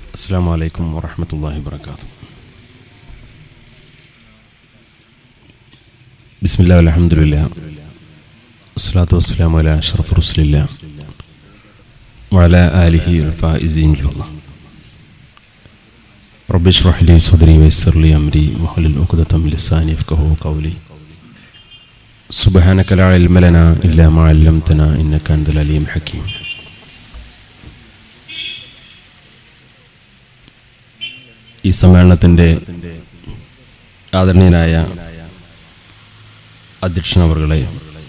السلام عليكم ورحمة الله وبركاته بسم الله والحمد لله والصلاة والسلام على أشرف رسل الله وعلى آله الفائزين الله رب اشرح لي صدري ويسر لي أمري واحلل عقدة من لساني يفقهوا قولي سبحانك لا علم لنا إلا ما علمتنا إنك أنت العليم الحكيم ഈ സമ്മേളനത്തിൻ്റെ ആദരണീയനായ അധ്യക്ഷനവറുകളെ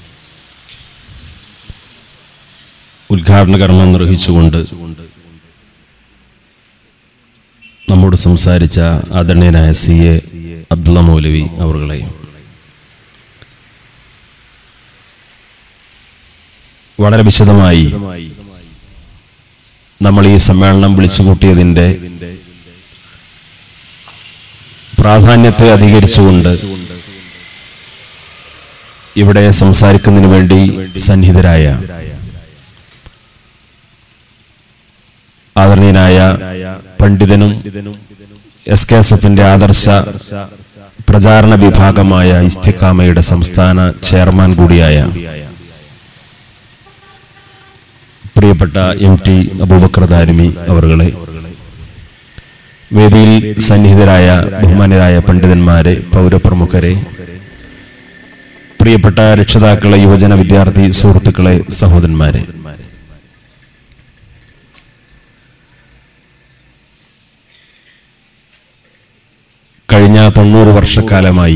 ഉദ്ഘാടന കർമ്മം നിർവഹിച്ചുകൊണ്ട് നമ്മോട് സംസാരിച്ച ആദരണീയനായ സി എ അബ്ദുള്ള മൗലവി അവറുകളെ വളരെ വിശദമായി നമ്മൾ ഈ സമ്മേളനം വിളിച്ചുകൂട്ടിയതിൻ്റെ പ്രാധാന്യത്തെ അധികരിച്ചുകൊണ്ട് ഇവിടെ സംസാരിക്കുന്നതിന് വേണ്ടി സന്നിഹിതരായ ആദരണീയനായ പണ്ഡിതനും എസ് കെ എസ് എഫിന്റെ ആദർശ പ്രചാരണ വിഭാഗമായ ഇസ്തിക്കാമയുടെ സംസ്ഥാന ചെയർമാൻ കൂടിയായ പ്രിയപ്പെട്ട എം ടി അബൂബക്കർ ദാരിമി അവറുകളെ വേദിയിൽ സന്നിഹിതരായ ബഹുമാനരായ പണ്ഡിതന്മാരെ പൗരപ്രമുഖരെ പ്രിയപ്പെട്ട രക്ഷിതാക്കളെ യുവജന വിദ്യാർത്ഥി സുഹൃത്തുക്കളെ സഹോദരന്മാരെ കഴിഞ്ഞ തൊണ്ണൂറ് വർഷക്കാലമായി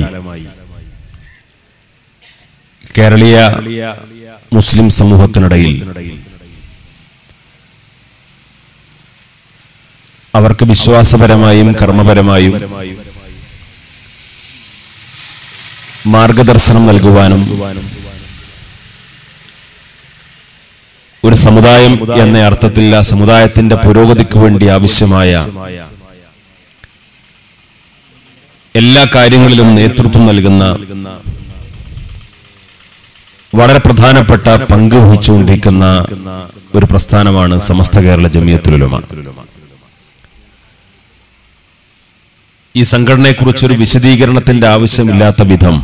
കേരളീയ മുസ്ലിം സമൂഹത്തിനിടയിൽ അവർക്ക് വിശ്വാസപരമായും കർമ്മപരമായും മാർഗദർശനം നൽകുവാനും ഒരു സമുദായം എന്ന അർത്ഥത്തിൽ ആ സമുദായത്തിന്റെ പുരോഗതിക്ക് വേണ്ടി ആവശ്യമായ എല്ലാ കാര്യങ്ങളിലും നേതൃത്വം നൽകുന്ന വളരെ പ്രധാനപ്പെട്ട പങ്ക് വഹിച്ചുകൊണ്ടിരിക്കുന്ന ഒരു പ്രസ്ഥാനമാണ് സമസ്ത കേരള ജമിയത്തുലുലമ ഈ സംഘടനയെക്കുറിച്ചൊരു വിശദീകരണത്തിന്റെ ആവശ്യമില്ലാത്ത വിധം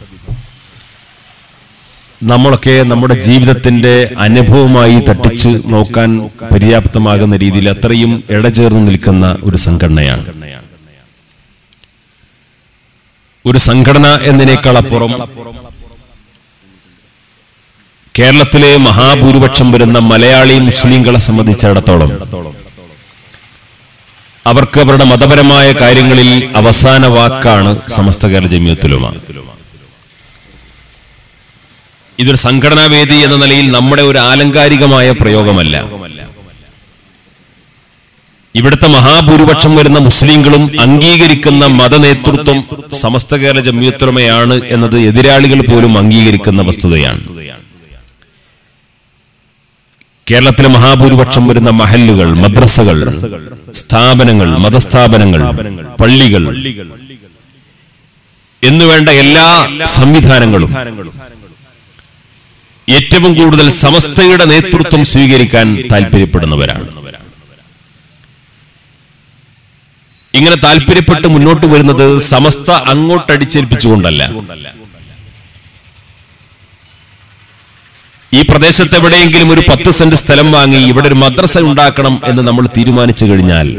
നമ്മളൊക്കെ നമ്മുടെ ജീവിതത്തിന്റെ അനുഭവമായി തട്ടിച്ച് നോക്കാൻ പര്യാപ്തമാകുന്ന രീതിയിൽ അത്രയും ഇടചേർന്ന് നിൽക്കുന്ന ഒരു സംഘടനയാണ് ഒരു സംഘടന എന്നതിനേക്കാൾ അപ്പുറം കേരളത്തിലെ മഹാഭൂരിപക്ഷം വരുന്ന മലയാളി മുസ്ലിങ്ങളെ സംബന്ധിച്ചിടത്തോളം അവർക്ക് അവരുടെ മതപരമായ കാര്യങ്ങളിൽ അവസാന വാക്കാണ് സമസ്ത കേരള ജമിയത്തുലുമ ഇതൊരു സംഘടനാ വേദി എന്ന നിലയിൽ നമ്മുടെ ഒരു ആലങ്കാരികമായ പ്രയോഗമല്ല ഇവിടുത്തെ മഹാഭൂരിപക്ഷം വരുന്ന മുസ്ലിങ്ങളും അംഗീകരിക്കുന്ന മതനേതൃത്വം സമസ്ത കേരള ജമിയത്തുലമയാണ് എന്നത് എതിരാളികൾ പോലും അംഗീകരിക്കുന്ന വസ്തുതയാണ് കേരളത്തിലെ മഹാഭൂരിപക്ഷം വരുന്ന മഹല്ലുകൾ മദ്രസകൾ സ്ഥാപനങ്ങൾ മതസ്ഥാപനങ്ങൾ പള്ളികൾ എന്നുവേണ്ട എല്ലാ സംവിധാനങ്ങളും ഏറ്റവും കൂടുതൽ സമസ്തയുടെ നേതൃത്വം സ്വീകരിക്കാൻ താല്പര്യപ്പെടുന്നവരാണ് ഇങ്ങനെ താല്പര്യപ്പെട്ട് മുന്നോട്ട് വരുന്നത് സമസ്ത അങ്ങോട്ടടിച്ചേൽപ്പിച്ചുകൊണ്ടല്ല ഈ പ്രദേശത്ത് എവിടെയെങ്കിലും ഒരു പത്ത് സെന്റ് സ്ഥലം വാങ്ങി ഇവിടെ ഒരു മദ്രസ ഉണ്ടാക്കണം എന്ന് നമ്മൾ തീരുമാനിച്ചു കഴിഞ്ഞാൽ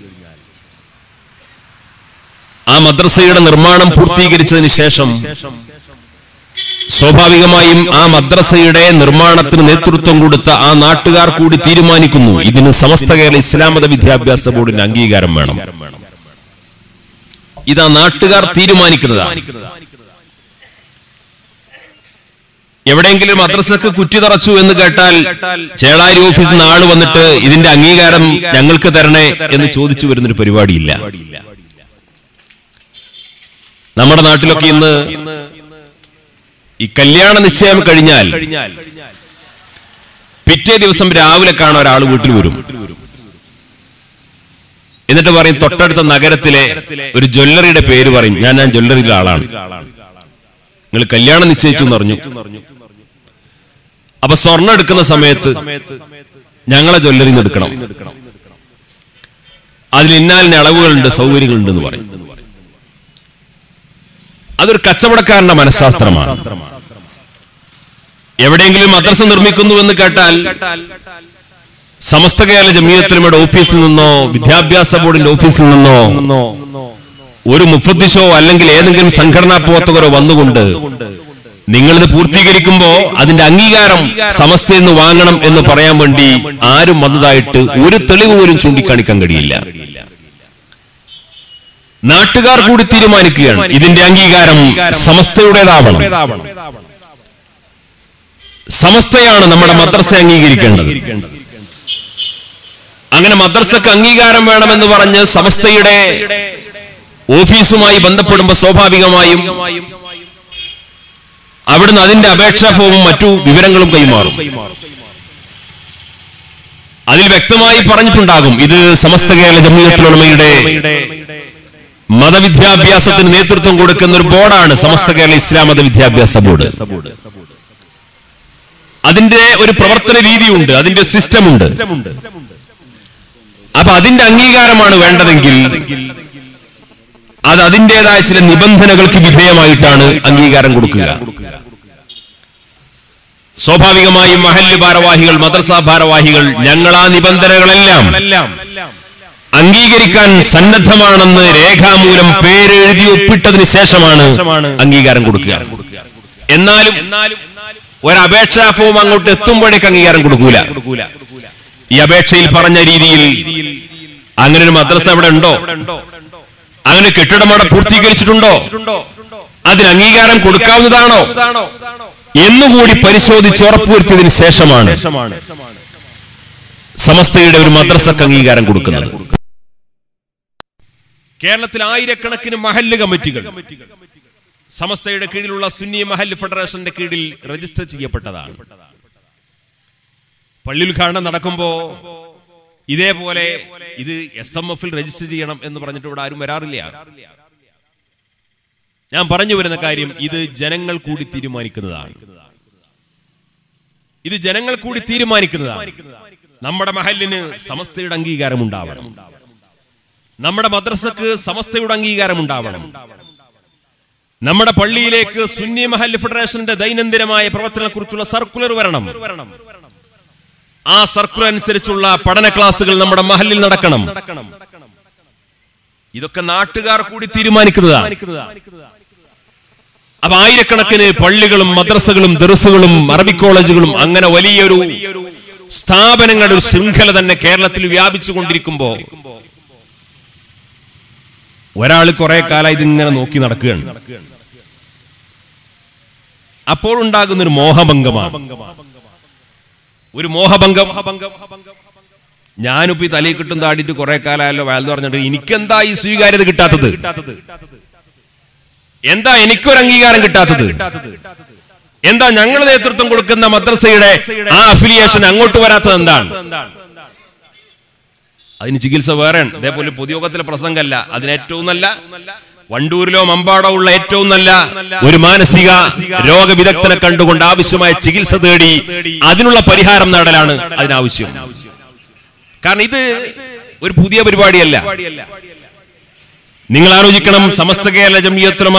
ആ മദ്രസയുടെ നിർമ്മാണം പൂർത്തീകരിച്ചതിന് ശേഷം സ്വാഭാവികമായും ആ മദ്രസയുടെ നിർമ്മാണത്തിന് നേതൃത്വം കൊടുത്ത ആ നാട്ടുകാർ കൂടി തീരുമാനിക്കുന്നു ഇതിന് സമസ്ത കേരള ഇസ്ലാം മത വിദ്യാഭ്യാസ ബോർഡിന് അംഗീകാരം വേണം ഇത് ആ നാട്ടുകാർ തീരുമാനിക്കുന്നതാണ് എവിടെയെങ്കിലും മദ്രസക്ക് കുറ്റി തറച്ചു എന്ന് കേട്ടാൽ ചേളാരി ഓഫീസിൽ നിന്ന് ആള് വന്നിട്ട് ഇതിന്റെ അംഗീകാരം ഞങ്ങൾക്ക് തരണേ എന്ന് ചോദിച്ചു വരുന്നൊരു പരിപാടിയില്ല നമ്മുടെ നാട്ടിലൊക്കെ ഇന്ന് ഈ കല്യാണ നിശ്ചയം കഴിഞ്ഞാൽ പിറ്റേ ദിവസം രാവിലെ കാണാൻ ഒരാൾ വീട്ടിൽ വരും എന്നിട്ട് പറയും തൊട്ടടുത്ത നഗരത്തിലെ ഒരു ജ്വല്ലറിയുടെ പേര് പറയും ഞാൻ ഞാൻ ജ്വല്ലറിയിലെ ആളാണ് നിങ്ങൾ കല്യാണം നിശ്ചയിച്ചു എന്ന് പറഞ്ഞു അപ്പൊ സ്വർണ്ണം എടുക്കുന്ന സമയത്ത് ഞങ്ങളെ ജ്വല്ലറിന്ന് എടുക്കണം അതിൽ ഇന്നാലിന് അളവുകളുണ്ട് സൗകര്യങ്ങളുണ്ട് എന്ന് പറയും അതൊരു കച്ചവടക്കാരന്റെ മനഃശാസ്ത്രമാണ് എവിടെയെങ്കിലും മദ്രസ നിർമ്മിക്കുന്നു എന്ന് കേട്ടാൽ സമസ്ത കേരള ജമീയത്തിലുമയുടെ ഓഫീസിൽ നിന്നോ വിദ്യാഭ്യാസ ബോർഡിന്റെ ഓഫീസിൽ നിന്നോ ഒരു മുഫദ്ദിഷോ അല്ലെങ്കിൽ ഏതെങ്കിലും സംഘടനാ പ്രവർത്തകരോ വന്നുകൊണ്ട് നിങ്ങളിത് പൂർത്തീകരിക്കുമ്പോ അതിന്റെ അംഗീകാരം സമസ്തയിൽ നിന്ന് വാങ്ങണം എന്ന് പറയാൻ വേണ്ടി ആരും വന്നതായിട്ട് ഒരു തെളിവ് പോലും ചൂണ്ടിക്കാണിക്കാൻ കഴിയില്ല നാട്ടുകാർ കൂടി തീരുമാനിക്കുകയാണ് ഇതിന്റെ അംഗീകാരം സമസ്തയുടേതാവണം സമസ്തയാണ് നമ്മുടെ മദ്രസ അംഗീകരിക്കേണ്ടത് അങ്ങനെ മദ്രസക്ക് അംഗീകാരം വേണമെന്ന് പറഞ്ഞ് സമസ്തയുടെ ഓഫീസുമായി ബന്ധപ്പെടുമ്പോൾ സ്വാഭാവികമായും അവിടുന്ന് അതിന്റെ അപേക്ഷാ ഫോമും മറ്റു വിവരങ്ങളും കൈമാറും അതിൽ വ്യക്തമായി പറഞ്ഞിട്ടുണ്ടാകും ഇത് സമസ്ത കേരള ജമീയത്തുലമയുടെ മതവിദ്യാഭ്യാസത്തിന് നേതൃത്വം കൊടുക്കുന്ന ഒരു ബോർഡാണ് സമസ്ത കേരള ഇസ്ലാം മതവിദ്യാഭ്യാസ ബോർഡ് അതിന്റെ ഒരു പ്രവർത്തന രീതിയുണ്ട് അതിന്റെ സിസ്റ്റം ഉണ്ട് അപ്പൊ അതിന്റെ അംഗീകാരമാണ് വേണ്ടതെങ്കിൽ അത് അതിൻ്റെതായ ചില നിബന്ധനകൾക്ക് വിധേയമായിട്ടാണ് അംഗീകാരം കൊടുക്കുക സ്വാഭാവികമായും മഹല്ല് ഭാരവാഹികൾ മദ്രസ ഭാരവാഹികൾ ഞങ്ങൾ ആ നിബന്ധനകളെല്ലാം അംഗീകരിക്കാൻ സന്നദ്ധമാണെന്ന് രേഖാമൂലം പേരെഴുതി ഒപ്പിട്ടതിന് ശേഷമാണ് അംഗീകാരം കൊടുക്കുക എന്നാലും ഒരപേക്ഷാ ഫോം അങ്ങോട്ട് എത്തുമ്പോഴേക്ക് അംഗീകാരം കൊടുക്കൂല ഈ അപേക്ഷയിൽ പറഞ്ഞ രീതിയിൽ അങ്ങനെ ഒരു മദ്രസ അവിടെ ഉണ്ടോ അങ്ങനെ കെട്ടിടം അവിടെ പൂർത്തീകരിച്ചിട്ടുണ്ടോ അതിന് അംഗീകാരം കൊടുക്കാവുന്നതാണോ എന്നുകൂടി പരിശോധിച്ച് ഉറപ്പുവരുത്തിയതിന് ശേഷമാണ് സമസ്തയുടെ ഒരു മദ്രസക്ക് അംഗീകാരം കൊടുക്കുന്നത് കേരളത്തിൽ ആയിരക്കണക്കിന് മഹല്ല് കമ്മിറ്റികൾ സമസ്തയുടെ കീഴിലുള്ള സുന്നി മഹല്ല് ഫെഡറേഷന്റെ കീഴിൽ രജിസ്റ്റർ ചെയ്യപ്പെട്ടതാണ് പള്ളി ഉദ്ഘാടനം നടക്കുമ്പോ ഇതേപോലെ ഇത് എസ് എം എഫിൽ രജിസ്റ്റർ ചെയ്യണം എന്ന് പറഞ്ഞിട്ട് ഇവിടെ ആരും വരാറില്ല ഞാൻ പറഞ്ഞു വരുന്ന കാര്യം ഇത് ജനങ്ങൾ കൂടി തീരുമാനിക്കുന്നതാണ് ഇത് ജനങ്ങൾ കൂടി തീരുമാനിക്കുന്നതാണ് നമ്മുടെ മഹലിന് സമസ്തയുടെ അംഗീകാരം ഉണ്ടാവണം നമ്മുടെ മദ്രസക്ക് സമസ്തയുടെ അംഗീകാരം ഉണ്ടാവണം നമ്മുടെ പള്ളിയിലേക്ക് സുന്നി മഹൽ ഫെഡറേഷന്റെ ദൈനംദിനമായ പ്രവർത്തനത്തെ കുറിച്ചുള്ള സർക്കുലർ വരണം ആ സർക്കുലർ അനുസരിച്ചുള്ള പഠന ക്ലാസുകൾ നമ്മുടെ മഹലിൽ നടക്കണം ഇതൊക്കെ നാട്ടുകാർ കൂടി തീരുമാനിക്കുന്നതാണ് അപ്പൊ ആയിരക്കണക്കിന് പള്ളികളും മദ്രസകളും ദർസുകളും അറബി കോളേജുകളും അങ്ങനെ വലിയൊരു സ്ഥാപനങ്ങളുടെ ഒരു ശൃംഖല തന്നെ കേരളത്തിൽ വ്യാപിച്ചു കൊണ്ടിരിക്കുമ്പോ ഒരാൾ കുറെ കാലം ഇതിങ്ങനെ നോക്കി നടക്കുകയാണ് അപ്പോഴുണ്ടാകുന്ന ഒരു മോഹഭംഗമാണ് ഒരു മോഹഭംഗം ഞാനിപ്പോ ഈ തലയിൽ കിട്ടും താടിയിട്ട് കുറെ കാലമായല്ലോ വയൽ പറഞ്ഞിട്ട് എനിക്കെന്താ ഈ സ്വീകാര്യത കിട്ടാത്തത് എന്താ എനിക്കൊരു അംഗീകാരം കിട്ടാത്തത് എന്താ ഞങ്ങൾ നേതൃത്വം കൊടുക്കുന്ന മദ്രസയുടെ ആ അഫിലിയേഷൻ അങ്ങോട്ട് വരാത്തത് എന്താണ് അതിന് ചികിത്സ വേറെയാണ് അതേപോലെ പൊതുയോഗത്തിലെ പ്രസംഗമല്ല അതിന് ഏറ്റവും നല്ല വണ്ടൂരിലോ മമ്പാടോ ഉള്ള ഏറ്റവും നല്ല ഒരു മാനസിക രോഗവിദഗ്ധനെ കണ്ടുകൊണ്ട് ആവശ്യമായ ചികിത്സ തേടി അതിനുള്ള പരിഹാരം നേടലാണ് അതിനാവശ്യം കാരണം ഇത് ഒരു പുതിയ പരിപാടിയല്ല നിങ്ങൾ ആലോചിക്കണം സമസ്ത കേരള ജമിയത്തുലമ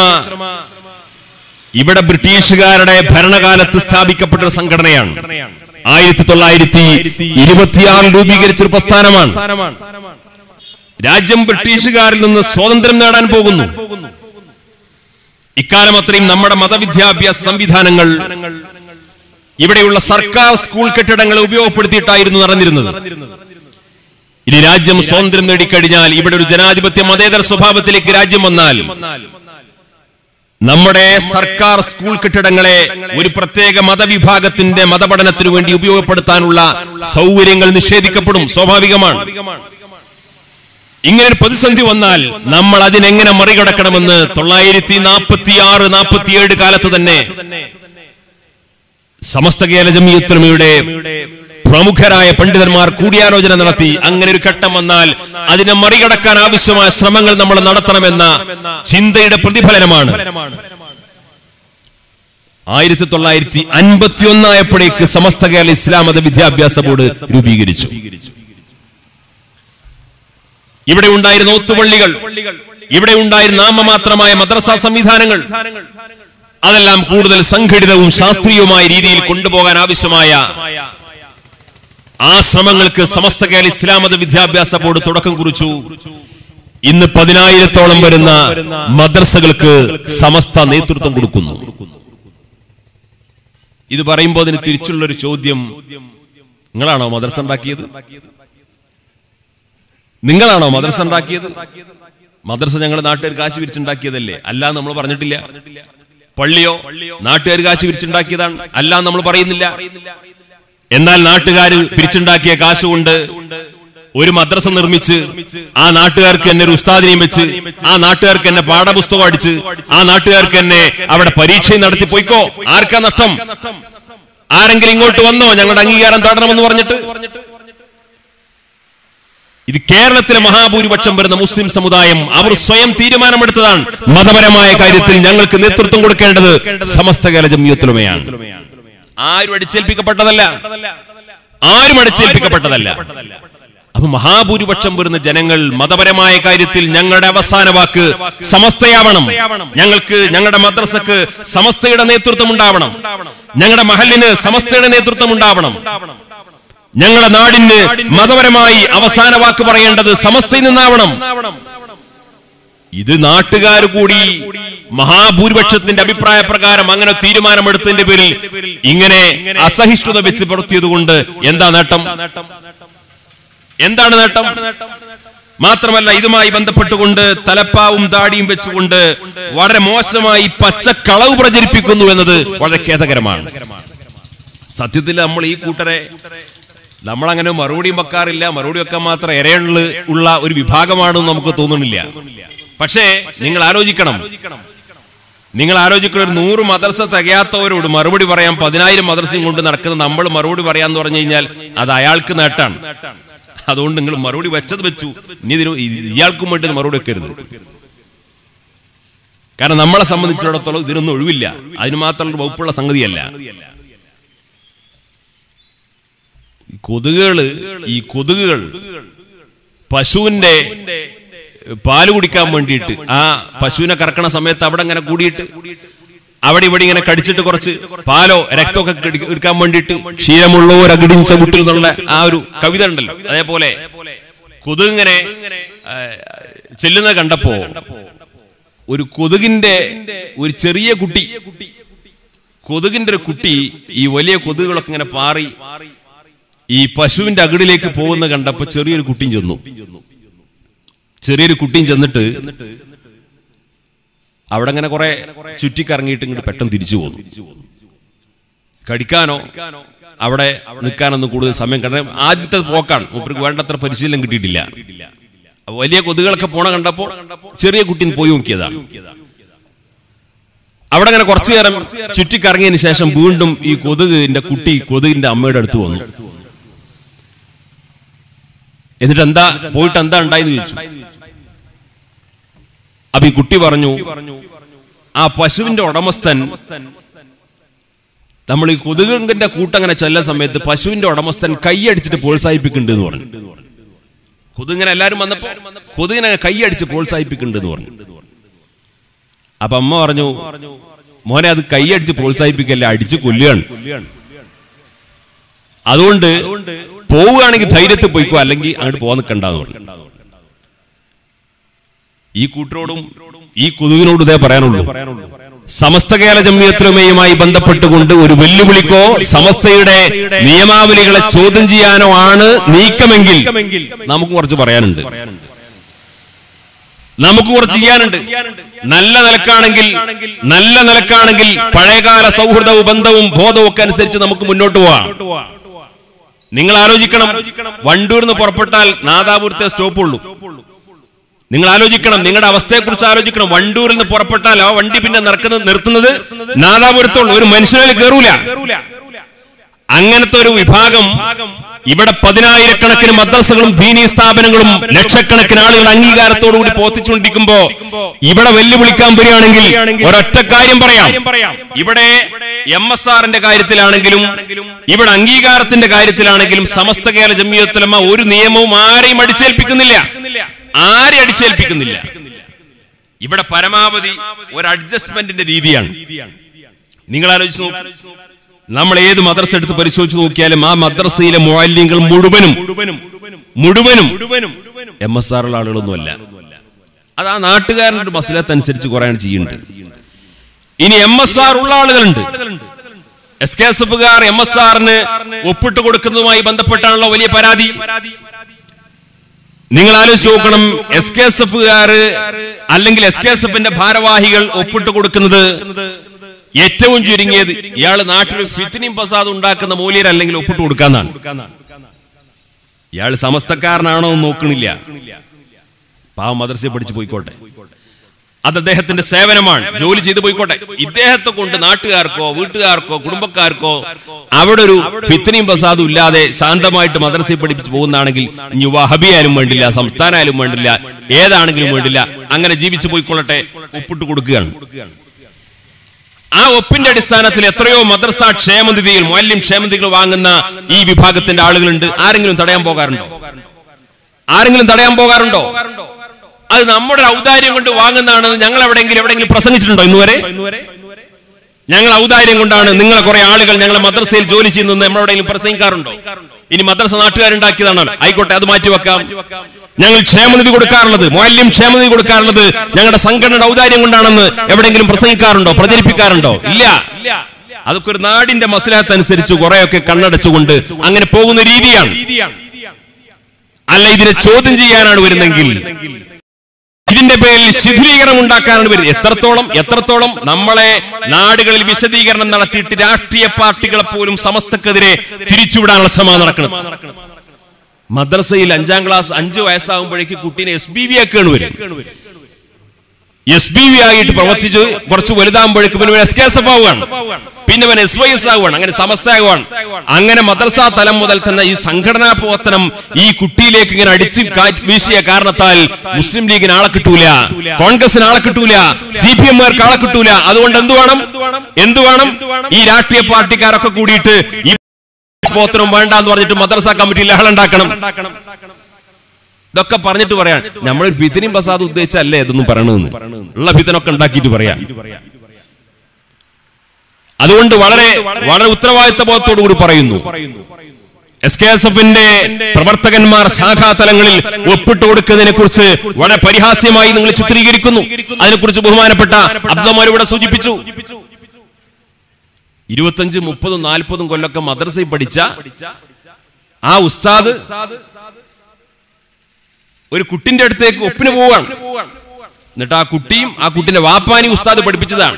ഇവിടെ ബ്രിട്ടീഷുകാരുടെ ഭരണകാലത്ത് സ്ഥാപിക്കപ്പെട്ട ഒരു സംഘടനയാണ് ആയിരത്തി തൊള്ളായിരത്തി ഇരുപത്തിയാറിൽ രൂപീകരിച്ചൊരു പ്രസ്ഥാനമാണ് രാജ്യം ബ്രിട്ടീഷുകാരിൽ നിന്ന് സ്വാതന്ത്ര്യം നേടാൻ പോകുന്നു ഇക്കാലം അത്രയും നമ്മുടെ മതവിദ്യാഭ്യാസ സംവിധാനങ്ങൾ ഇവിടെയുള്ള സർക്കാർ സ്കൂൾ കെട്ടിടങ്ങളെ ഉപയോഗപ്പെടുത്തിയിട്ടായിരുന്നു നടന്നിരുന്നത് ഇനി രാജ്യം സ്വാതന്ത്ര്യം നേടിക്കഴിഞ്ഞാൽ ഇവിടെ ഒരു ജനാധിപത്യ മതേതര സ്വഭാവത്തിലേക്ക് രാജ്യം വന്നാൽ നമ്മുടെ സർക്കാർ സ്കൂൾ കെട്ടിടങ്ങളെ ഒരു പ്രത്യേക മതവിഭാഗത്തിന്റെ മതപഠനത്തിനു വേണ്ടി ഉപയോഗപ്പെടുത്താനുള്ള സൗകര്യങ്ങൾ നിഷേധിക്കപ്പെടും സ്വാഭാവികമാണ് ഇങ്ങനെ ഒരു പ്രതിസന്ധി വന്നാൽ നമ്മൾ അതിനെങ്ങനെ മറികടക്കണമെന്ന് തൊള്ളായിരത്തി നാൽപ്പത്തി ആറ് നാൽപ്പത്തിയേഴ് കാലത്ത് തന്നെ സമസ്ത കേരള ജമിയത്തുലമയുടെ പ്രമുഖരായ പണ്ഡിതന്മാർ കൂടിയാലോചന നടത്തി അങ്ങനെ ഒരു ഘട്ടം വന്നാൽ അതിനെ മറികടക്കാൻ ആവശ്യമായ ശ്രമങ്ങൾ നമ്മൾ നടത്തണമെന്ന ചിന്തയുടെ പ്രതിഫലനമാണ് ആയിരത്തി തൊള്ളായിരത്തി അൻപത്തി ഒന്നായപ്പോഴേക്ക് സമസ്ത കേരള ഇസ്ലാം മത വിദ്യാഭ്യാസ ബോർഡ് രൂപീകരിച്ചു ഇവിടെ ഉണ്ടായിരുന്ന ഒത്തുപള്ളികൾ ഇവിടെ ഉണ്ടായിരുന്ന നാമമാത്രമായ മദ്രസ സംവിധാനങ്ങൾ അതെല്ലാം കൂടുതൽ സംഘടിതവും ശാസ്ത്രീയവുമായ രീതിയിൽ കൊണ്ടുപോകാൻ ആവശ്യമായ ആ ശ്രമങ്ങൾക്ക് സമസ്ത കേരള ഇസ്ലാം മത വിദ്യാഭ്യാസ ബോർഡ് തുടക്കം കുറിച്ചു ഇന്ന് പതിനായിരത്തോളം വരുന്ന മദ്രസകൾക്ക് സമസ്ത നേതൃത്വം കൊടുക്കുന്നു ഇത് പറയുമ്പോൾ അതിന് തിരിച്ചുള്ള ഒരു ചോദ്യം നിങ്ങളാണോ മദ്രസ ഉണ്ടാക്കിയത് നിങ്ങളാണോ മദ്രസ ഉണ്ടാക്കിയത് മദ്രസ ഞങ്ങൾ നാട്ടുകാർ കാശ് വിരിച്ചുണ്ടാക്കിയതല്ലേ അല്ല നമ്മൾ പറഞ്ഞിട്ടില്ല പള്ളിയോ നാട്ടുകാർ കാശ് വിരിച്ചുണ്ടാക്കിയതാണ് അല്ല നമ്മൾ പറയുന്നില്ല എന്നാൽ നാട്ടുകാർ പിരിച്ചുണ്ടാക്കിയ കാശ് കൊണ്ട് ഒരു മദ്രസ നിർമ്മിച്ച് ആ നാട്ടുകാർക്ക് എന്നെ ഒരു ഉസ്താദിനെയും വെച്ച് ആ നാട്ടുകാർക്ക് എന്നെ പാഠപുസ്തകം അടിച്ച് ആ നാട്ടുകാർക്ക് എന്നെ അവിടെ പരീക്ഷയും നടത്തി പോയിക്കോ ആർക്കാ നഷ്ടം ആരെങ്കിലും ഇങ്ങോട്ട് വന്നോ ഞങ്ങളുടെ അംഗീകാരം തടണമെന്ന് പറഞ്ഞിട്ട് ഇത് കേരളത്തിലെ മഹാഭൂരിപക്ഷം വരുന്ന മുസ്ലിം സമുദായം അവർ സ്വയം തീരുമാനമെടുത്തതാണ് മതപരമായ കാര്യത്തിൽ ഞങ്ങൾക്ക് നേതൃത്വം കൊടുക്കേണ്ടത് സമസ്ത കേരള ജമിയത്തുലമയാണ് ആരും അടിച്ചേൽപ്പിക്കപ്പെട്ടതല്ല ആരും അടിച്ചേൽപ്പിക്കപ്പെട്ടതല്ല അപ്പൊ മഹാഭൂരിപക്ഷം വരുന്ന ജനങ്ങൾ മതപരമായ കാര്യത്തിൽ ഞങ്ങളുടെ അവസാന വാക്ക് സമസ്തയാവണം ഞങ്ങൾക്ക് ഞങ്ങളുടെ മദ്രസക്ക് സമസ്തയുടെ നേതൃത്വം ഉണ്ടാവണം ഞങ്ങളുടെ മഹലിന് സമസ്തയുടെ നേതൃത്വം ഉണ്ടാവണം ഞങ്ങളുടെ നാടിന് മതപരമായി അവസാന വാക്ക് പറയേണ്ടത് സമസ്തയിൽ നിന്നാവണം ഇത് നാട്ടുകാർ കൂടി മഹാഭൂരിപക്ഷത്തിന്റെ അഭിപ്രായ പ്രകാരം അങ്ങനെ തീരുമാനമെടുത്തതിന്റെ പേരിൽ ഇങ്ങനെ അസഹിഷ്ണുത വെച്ച് പുറത്തിയതുകൊണ്ട് എന്താ നേട്ടം എന്താണ് നേട്ടം മാത്രമല്ല ഇതുമായി ബന്ധപ്പെട്ടുകൊണ്ട് തലപ്പാവും താടിയും വെച്ചുകൊണ്ട് വളരെ മോശമായി പച്ചക്കളവ് പ്രചരിപ്പിക്കുന്നു എന്നത് വളരെ ഖേദകരമാണ് സത്യത്തിൽ നമ്മൾ ഈ കൂട്ടരെ നമ്മളങ്ങനെ മറുപടിയും വെക്കാറില്ല മറുപടി വെക്കാൻ മാത്രം ഇരയുള്ളു ഉള്ള ഒരു വിഭാഗമാണെന്ന് നമുക്ക് തോന്നുന്നില്ല പക്ഷേ നിങ്ങൾ ആലോചിക്കണം നിങ്ങൾ ആലോചിക്കുന്ന ഒരു നൂറ് മദർസ തികയാത്തവരോട് മറുപടി പറയാൻ പതിനായിരം മദർസയും കൊണ്ട് നടക്കുന്ന നമ്മൾ മറുപടി പറയാന്ന് പറഞ്ഞു കഴിഞ്ഞാൽ അത് അയാൾക്ക് നേട്ടാണ് അതുകൊണ്ട് നിങ്ങൾ മറുപടി വെച്ചത് വെച്ചു ഇനി ഇതിന് ഇയാൾക്കും വേണ്ടി മറുപടി വെക്കരുത് കാരണം നമ്മളെ സംബന്ധിച്ചിടത്തോളം ഇതിനൊന്നും ഒഴിവില്ല അതിന് മാത്രമുള്ള വകുപ്പുള്ള സംഗതിയല്ല ഈ കൊതുകുകള് ഈ കൊതുകുകൾ പശുവിന്റെ പാല് കുടിക്കാൻ വേണ്ടിയിട്ട് ആ പശുവിനെ കറക്കണ സമയത്ത് അവിടെ ഇങ്ങനെ കൂടിയിട്ട് അവിടെ ഇവിടെ ഇങ്ങനെ കടിച്ചിട്ട് കുറച്ച് പാലോ രക്തമൊക്കെ എടുക്ക- എടുക്കാൻ വേണ്ടിയിട്ട് ക്ഷീരമുള്ളവർ അകിടിഞ്ച മുട്ടിൽ എന്നുള്ള ആ ഒരു കവിത ഉണ്ടല്ലോ അതേപോലെ കൊതുക് ഇങ്ങനെ ആ, ചെല്ലുന്നത് കണ്ടപ്പോ ഒരു കൊതുകിന്റെ ഒരു ചെറിയ കുട്ടി കൊതുകിന്റെ ഒരു കുട്ടി ഈ വലിയ കൊതുകുകളൊക്കെ ഇങ്ങനെ പാറി ഈ പശുവിന്റെ അകിടിലേക്ക് പോകുന്ന കണ്ടപ്പോ ചെറിയൊരു കുട്ടിയും ചെന്നു ചെറിയൊരു കുട്ടിയും ചെന്നിട്ട് അവിടെ അങ്ങനെ കുറെ ചുറ്റിക്കറങ്ങിയിട്ട് ഇങ്ങോട്ട് പെട്ടെന്ന് തിരിച്ചു പോന്നു കടിക്കാനോ അവിടെ നിൽക്കാനൊന്നും കൂടുതൽ സമയം കാരണം ആദ്യത്തെ പോക്കാണ് മൂപ്പർക്ക് വേണ്ടത്ര പരിശീലനം കിട്ടിയിട്ടില്ല അപ്പൊ വലിയ കൊതുകുകളൊക്കെ പോണ കണ്ടപ്പോ ചെറിയ കുട്ടീൻ പോയി നോക്കിയതാണ് അവിടെ അങ്ങനെ കുറച്ചു നേരം ചുറ്റിക്കറങ്ങിയതിന് ശേഷം വീണ്ടും ഈ കൊതുകിന്റെ കുട്ടി കൊതുകിന്റെ അമ്മയുടെ അടുത്ത് വന്നു എന്നിട്ട് എന്താ പോയിട്ട് എന്താ ഉണ്ടായെന്ന് ചോദിച്ചു അപ്പൊ ഈ കുട്ടി പറഞ്ഞു ആ പശുവിന്റെ ഉടമസ്ഥൻ നമ്മൾ ഈ കൊതുകിന്റെ കൂട്ടങ്ങനെ ചെല്ലുന്ന സമയത്ത് പശുവിന്റെ ഉടമസ്ഥൻ കൈയടിച്ചിട്ട് പ്രോത്സാഹിപ്പിക്കുന്നുണ്ട് എന്ന് പറഞ്ഞു കൊതുകിങ്ങനെ എല്ലാരും വന്നപ്പോ കൊതുകിനെ കൈയടിച്ച് പ്രോത്സാഹിപ്പിക്കുന്നുണ്ട് എന്ന് പറഞ്ഞു അപ്പൊ അമ്മ പറഞ്ഞു മോനെ അത് കൈയടിച്ച് പ്രോത്സാഹിപ്പിക്കല്ല അടിച്ച് കൊല്ലുകയാണ് അതുകൊണ്ട് പോവുകയാണെങ്കിൽ ധൈര്യത്തിൽ പോയിക്കോ അല്ലെങ്കിൽ അങ്ങോട്ട് പോകാൻ നിൽക്കണ്ടെന്ന് പറഞ്ഞു ഈ കൂട്ടരോടും ഈ കൊതുകിനോട് ഇതേ പറയാനുള്ളൂ സമസ്ത കേരള ജമ്മിയത്തുലമയുമായി ബന്ധപ്പെട്ടുകൊണ്ട് ഒരു വെല്ലുവിളിക്കോ സമസ്തയുടെ നിയമാവലികളെ ചോദ്യം ചെയ്യാനോ ആണ് നീക്കമെങ്കിൽ നമുക്ക് കുറച്ച് പറയാനുണ്ട് നമുക്ക് കുറച്ച് ചെയ്യാനുണ്ട് നല്ല നിലക്കാണെങ്കിൽ നല്ല നിലക്കാണെങ്കിൽ പഴയകാല സൗഹൃദവും ബന്ധവും ബോധവും ഒക്കെ അനുസരിച്ച് നമുക്ക് മുന്നോട്ട് പോവാം നിങ്ങൾ ആലോചിക്കണം വണ്ടൂർന്ന് പുറപ്പെട്ടാൽ നാദാപുരത്തെ സ്റ്റോപ്പുള്ളൂ നിങ്ങൾ ആലോചിക്കണം നിങ്ങളുടെ അവസ്ഥയെക്കുറിച്ച് ആലോചിക്കണം വണ്ടൂരിൽ നിന്ന് പുറപ്പെട്ടാൽ ആ വണ്ടി പിന്നെ നിർക്കുന്നത് നിർത്തുന്നത് നാദാപുരത്തുള്ളൂ ഒരു മനുഷ്യനിൽ കയറൂല അങ്ങനത്തെ ഒരു വിഭാഗം ഇവിടെ പതിനായിരക്കണക്കിന് മദ്രസകളും ദീനീ സ്ഥാപനങ്ങളും ലക്ഷക്കണക്കിന് ആളുകൾ അംഗീകാരത്തോടുകൂടി പോത്തിച്ചുകൊണ്ടിരിക്കുമ്പോ ഇവിടെ വെല്ലുവിളിക്കാൻ വരികയാണെങ്കിൽ ഒരൊറ്റ കാര്യം പറയാം ഇവിടെ എം എസ് ആറിന്റെ കാര്യത്തിലാണെങ്കിലും ഇവിടെ അംഗീകാരത്തിന്റെ കാര്യത്തിലാണെങ്കിലും സമസ്ത കേരള ജമിയത്തുലമ ഒരു നിയമവും ആരെയും അടിച്ചേൽപ്പിക്കുന്നില്ല ആരെ അടിച്ചേൽപ്പിക്കുന്നില്ല ഇവിടെ പരമാവധി ഒരു അഡ്ജസ്റ്റ്മെന്റിന്റെ രീതിയാണ് നിങ്ങൾ ആലോചിച്ച് നോക്കൂ നമ്മൾ ഏത് മദ്രസ എടുത്ത് പരിശോധിച്ച് നോക്കിയാലും ആ മദ്രസയിലെ മുഅല്ലിങ്ങൾ മുഴുവനും മുഴുവനും എം എസ് ആറുള്ള ആളുകളൊന്നുമല്ല അത് ആ നാട്ടുകാരന്റെ ഒരു മസലത്തനുസരിച്ച് കുറയാണ് ചെയ്യുന്നുണ്ട് ഇനി എം എസ് ആർ ഉള്ള ആളുകളുണ്ട് എസ് കെ എസ് എഫുകാർ എം എസ് ആറിന് ഒപ്പിട്ട് കൊടുക്കുന്നതുമായി ബന്ധപ്പെട്ടാണല്ലോ വലിയ പരാതി നിങ്ങൾ ആലോചിച്ച് നോക്കണം എസ് കെ എസ് എഫുകാര് അല്ലെങ്കിൽ എസ് കെ എസ് എഫിന്റെ ഭാരവാഹികൾ ഒപ്പിട്ട് കൊടുക്കുന്നത് ഏറ്റവും ചുരുങ്ങിയത് ഇയാൾ നാട്ടിൽ ഫിത്തിനിയും ഫസാദ് ഉണ്ടാക്കുന്ന മൂല്യർ അല്ലെങ്കിൽ ഒപ്പിട്ട് കൊടുക്കാന്നാണ് ഇയാൾ സമസ്തക്കാരനാണോ എന്ന് നോക്കണില്ല പാവം മദർസയെ പഠിച്ചു പോയിക്കോട്ടെ അത് അദ്ദേഹത്തിന്റെ സേവനമാണ് ജോലി ചെയ്തു പോയിക്കോട്ടെ ഇദ്ദേഹത്തെ കൊണ്ട് നാട്ടുകാർക്കോ വീട്ടുകാർക്കോ കുടുംബക്കാർക്കോ അവിടെ ഒരു ഫിത്തനയും പ്രസാദും ഇല്ലാതെ ശാന്തമായിട്ട് മദ്രസയിൽ പഠിപ്പിച്ച് പോകുന്നതാണെങ്കിൽ ഇനി വഹബിയാലും വേണ്ടില്ല സംസ്ഥാനായാലും വേണ്ടില്ല ഏതാണെങ്കിലും വേണ്ടില്ല അങ്ങനെ ജീവിച്ചു പോയിക്കൊള്ളട്ടെ ഒപ്പിട്ട് കൊടുക്കുകയാണ് ആ ഒപ്പിന്റെ അടിസ്ഥാനത്തിൽ എത്രയോ മദ്രസ ക്ഷേമനിധിയിൽ മൂല്യം ക്ഷേമനിധികൾ വാങ്ങുന്ന ഈ വിഭാഗത്തിന്റെ ആളുകളുണ്ട് ആരെങ്കിലും തടയാൻ പോകാറുണ്ടോ ആരെങ്കിലും തടയാൻ പോകാറുണ്ടോ അത് നമ്മുടെ ഔദാര്യം കൊണ്ട് വാങ്ങുന്നതാണെന്ന് ഞങ്ങൾ എവിടെയെങ്കിലും എവിടെയെങ്കിലും പ്രസംഗിച്ചിട്ടുണ്ടോ ഇന്നുവരെ ഞങ്ങൾ ഔദാര്യം കൊണ്ടാണ് നിങ്ങളെ കുറെ ആളുകൾ ഞങ്ങളെ മദ്രസയിൽ ജോലി ചെയ്യുന്നത് നമ്മളെവിടെയെങ്കിലും പ്രസംഗിക്കാറുണ്ടോ ഇനി മദ്രസ നാട്ടുകാരുണ്ടാക്കിയതാണോ ആയിക്കോട്ടെ അത് മാറ്റിവെക്കാം ഞങ്ങൾ ക്ഷേമനിധി കൊടുക്കാറുള്ളത് മൂല്യം ക്ഷേമനിധി കൊടുക്കാറുള്ളത് ഞങ്ങളുടെ സംഘടനയുടെ ഔദാര്യം കൊണ്ടാണെന്ന് എവിടെയെങ്കിലും പ്രസംഗിക്കാറുണ്ടോ പ്രചരിപ്പിക്കാറുണ്ടോ ഇല്ല അതൊക്കെ ഒരു നാടിന്റെ മസലഹത്തനുസരിച്ച് കുറെയൊക്കെ കണ്ണടച്ചുകൊണ്ട് അങ്ങനെ പോകുന്ന രീതിയാണ് അല്ല ഇതിനെ ചോദ്യം ചെയ്യാനാണ് വരുന്നെങ്കിൽ ഇതിന്റെ പേരിൽ ശിഥിലീകരണം ഉണ്ടാക്കാനാണ് വരുന്നത് എത്രത്തോളം എത്രത്തോളം നമ്മളെ നാടുകളിൽ വിശദീകരണം നടത്തിയിട്ട് രാഷ്ട്രീയ പാർട്ടികളെ പോലും സമസ്തക്കെതിരെ തിരിച്ചുവിടാനുള്ള ശ്രമം നടക്കണം മദ്രസയിൽ അഞ്ചാം ക്ലാസ് അഞ്ചു വയസ്സാകുമ്പോഴേക്ക് കുട്ടീനെ എസ് ബി വി ആക്കുകയാണ് വരും എസ് ബി വി ആയിട്ട് പ്രവർത്തിച്ച് കുറച്ച് വലുതാകുമ്പോഴേക്കും പിന്നെ എസ് കെ എസ് എഫ് ആവുകയാണ് പിന്നെ അവൻ എസ് വൈ എസ് ആവുകയാണ് അങ്ങനെ സമസ്തയാകുവാണ് അങ്ങനെ മദ്രസ തലം മുതൽ തന്നെ ഈ സംഘടനാ പ്രവർത്തനം ഈ കുട്ടിയിലേക്ക് ഇങ്ങനെ അടിച്ച് കാറ്റ് വീശിയ കാരണത്താൽ മുസ്ലിം ലീഗിന് ആളെ കിട്ടൂല കോൺഗ്രസിന് ആളെ കിട്ടൂല സി പി എമ്മുകാർക്ക് ആളെ കിട്ടൂല അതുകൊണ്ട് എന്ത് വേണം എന്ത് വേണം ഈ രാഷ്ട്രീയ പാർട്ടിക്കാരൊക്കെ കൂടിയിട്ട് ഈ പ്രവർത്തനം വേണ്ട എന്ന് പറഞ്ഞിട്ട് മദ്രസ കമ്മിറ്റി ലഹളുണ്ടാക്കണം ഇതൊക്കെ പറഞ്ഞിട്ട് പറയാൻ നമ്മൾ ഫിത്തിനും പ്രസാദ് ഉദ്ദേശിച്ചല്ലേ ഇതൊന്നും പറയണമെന്ന് ഉള്ള ഫിത്തനൊക്കെ ഉണ്ടാക്കിയിട്ട് പറയാം അതുകൊണ്ട് വളരെ വളരെ ഉത്തരവാദിത്ത ബോധത്തോടു കൂടി പറയുന്നു എസ് കെ എസ് എഫിന്റെ പ്രവർത്തകന്മാർ ശാഖാതലങ്ങളിൽ ഒപ്പിട്ട് കൊടുക്കുന്നതിനെ കുറിച്ച് വളരെ പരിഹാസ്യമായി നിങ്ങൾ ചിത്രീകരിക്കുന്നു അതിനെക്കുറിച്ച് ബഹുമാനപ്പെട്ട അബ്ദുമാർ ഇവിടെ സൂചിപ്പിച്ചു ഇരുപത്തഞ്ച് മുപ്പതും നാൽപ്പതും കൊല്ലൊക്കെ മദ്രസയിൽ പഠിച്ച ആ ഉസ്താദ് ഒരു കുട്ടിന്റെ അടുത്തേക്ക് ഒപ്പിന് പോവാണ് എന്നിട്ട് ആ കുട്ടിയും ആ കുട്ടിന്റെ വാപ്പാനി ഉസ്താദ് പഠിപ്പിച്ചതാണ്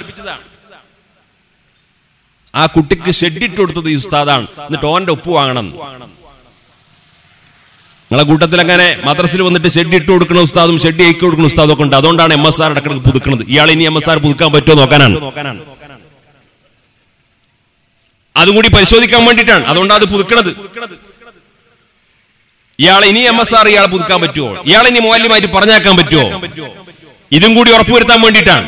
ആ കുട്ടിക്ക് ഷെഡിട്ട് കൊടുത്തത് ഈ ഉസ്താദാണ് എന്നിട്ട് ഓന്റെ ഒപ്പ് വാങ്ങണം നിങ്ങളെ കൂട്ടത്തിൽ അങ്ങനെ മദ്രസിൽ വന്നിട്ട് ഷെഡ് ഇട്ട് കൊടുക്കുന്ന ഉസ്താദും ഷെഡ് ഏക്ക് കൊടുക്കുന്ന ഉസ്താദും ഒക്കെ ഉണ്ട് അതുകൊണ്ടാണ് എം എസ് ആർ ഇടക്കിടക്ക് പുതുക്കുന്നത് ഇയാൾ ഇനി എം എസ് ആർ പുതുക്കാൻ പറ്റുമോ നോക്കാനാണ് അതും കൂടി പരിശോധിക്കാൻ വേണ്ടിയിട്ടാണ് അതുകൊണ്ടാണ് അത് പുതുക്കണത് ഇയാളെ ഇനി എം എസ് ആർ ഇയാളെ പുതുക്കാൻ പറ്റുമോ ഇയാളെ ഇനി മൂല്യമായിട്ട് പറഞ്ഞേക്കാൻ പറ്റുമോ ഇതും കൂടി ഉറപ്പുവരുത്താൻ വേണ്ടിയിട്ടാണ്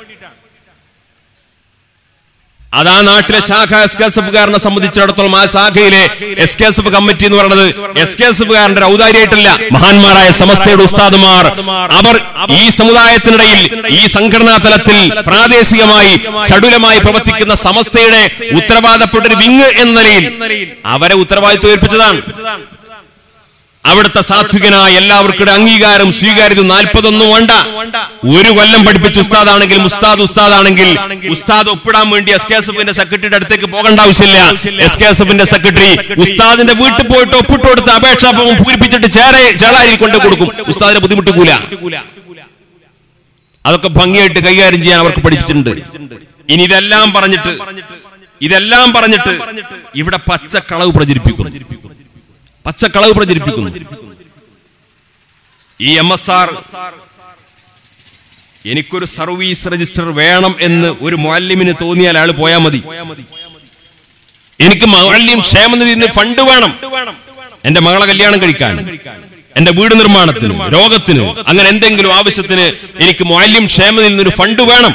അത് ആ നാട്ടിലെ ശാഖ എസ് കെ എസ് എഫുകാരനെ സംബന്ധിച്ചിടത്തോളം ആ ശാഖയിലെ S K S F committee എന്ന് പറയുന്നത് എസ് കെ എസ് എഫുകാരന്റെ ഔദാര്യമായിട്ടല്ല മഹാന്മാരായ സമസ്തയുടെ ഉസ്താദുമാർ അവർ ഈ സമുദായത്തിനിടയിൽ ഈ സംഘടനാ തലത്തിൽ പ്രാദേശികമായി ചടുലമായി പ്രവർത്തിക്കുന്ന സമസ്തയുടെ ഉത്തരവാദപ്പെട്ട ഒരു വിങ് എന്ന നിലയിൽ അവരെ ഉത്തരവാദിത്വം ഏൽപ്പിച്ചതാണ് അവിടുത്തെ സാത്വികനായ എല്ലാവർക്കും അംഗീകാരം സ്വീകാര്യത നാൽപ്പതൊന്നും വേണ്ട ഒരു കൊല്ലം പഠിപ്പിച്ച ഉസ്താദാണെങ്കിൽ ഉസ്താദ് ഉസ്താദാണെങ്കിൽ ഉസ്താദ് ഒപ്പിടാൻ വേണ്ടി എസ് കെ എസ് എഫിന്റെ സെക്രട്ടറിയുടെ അടുത്തേക്ക് പോകേണ്ട ആവശ്യമില്ല എസ് കെ എസ് എഫിന്റെ സെക്രട്ടറി ഉസ്താദിന്റെ വീട്ടിൽ പോയിട്ട് ഒപ്പിട്ട് കൊടുത്ത് അപേക്ഷാ ഫോം പൂരിപ്പിച്ചിട്ട് ചേരെ ചേളാരിൽ കൊണ്ട് കൊടുക്കും ഉസ്താദിനെ ബുദ്ധിമുട്ടിക്കൂല അതൊക്കെ ഭംഗിയായിട്ട് കൈകാര്യം ചെയ്യാൻ അവർക്ക് പഠിപ്പിച്ചിട്ടുണ്ട് ഇനി ഇതെല്ലാം പറഞ്ഞിട്ട് ഇതെല്ലാം പറഞ്ഞിട്ട് ഇവിടെ പച്ചക്കളവ് പ്രചരിപ്പിക്കുന്നു പച്ചക്കളവ് പ്രചരിപ്പിക്കുന്നു ഈ എം എസ് ആർ എനിക്കൊരു സർവീസ് രജിസ്റ്റർ വേണം എന്ന് ഒരു മുഅല്ലിമിന് തോന്നിയാൽ അയാൾ പോയാൽ മതി എനിക്ക് മുഅല്ലിം ക്ഷേമനിധി നിന്ന് ഫണ്ട് വേണം എന്റെ മകളെ കല്യാണം കഴിക്കാൻ എന്റെ വീട് നിർമ്മാണത്തിന് രോഗത്തിന് അങ്ങനെ എന്തെങ്കിലും ആവശ്യത്തിന് എനിക്ക് മുഅല്ലിം ക്ഷേമനിധിയിൽ നിന്നൊരു ഫണ്ട് വേണം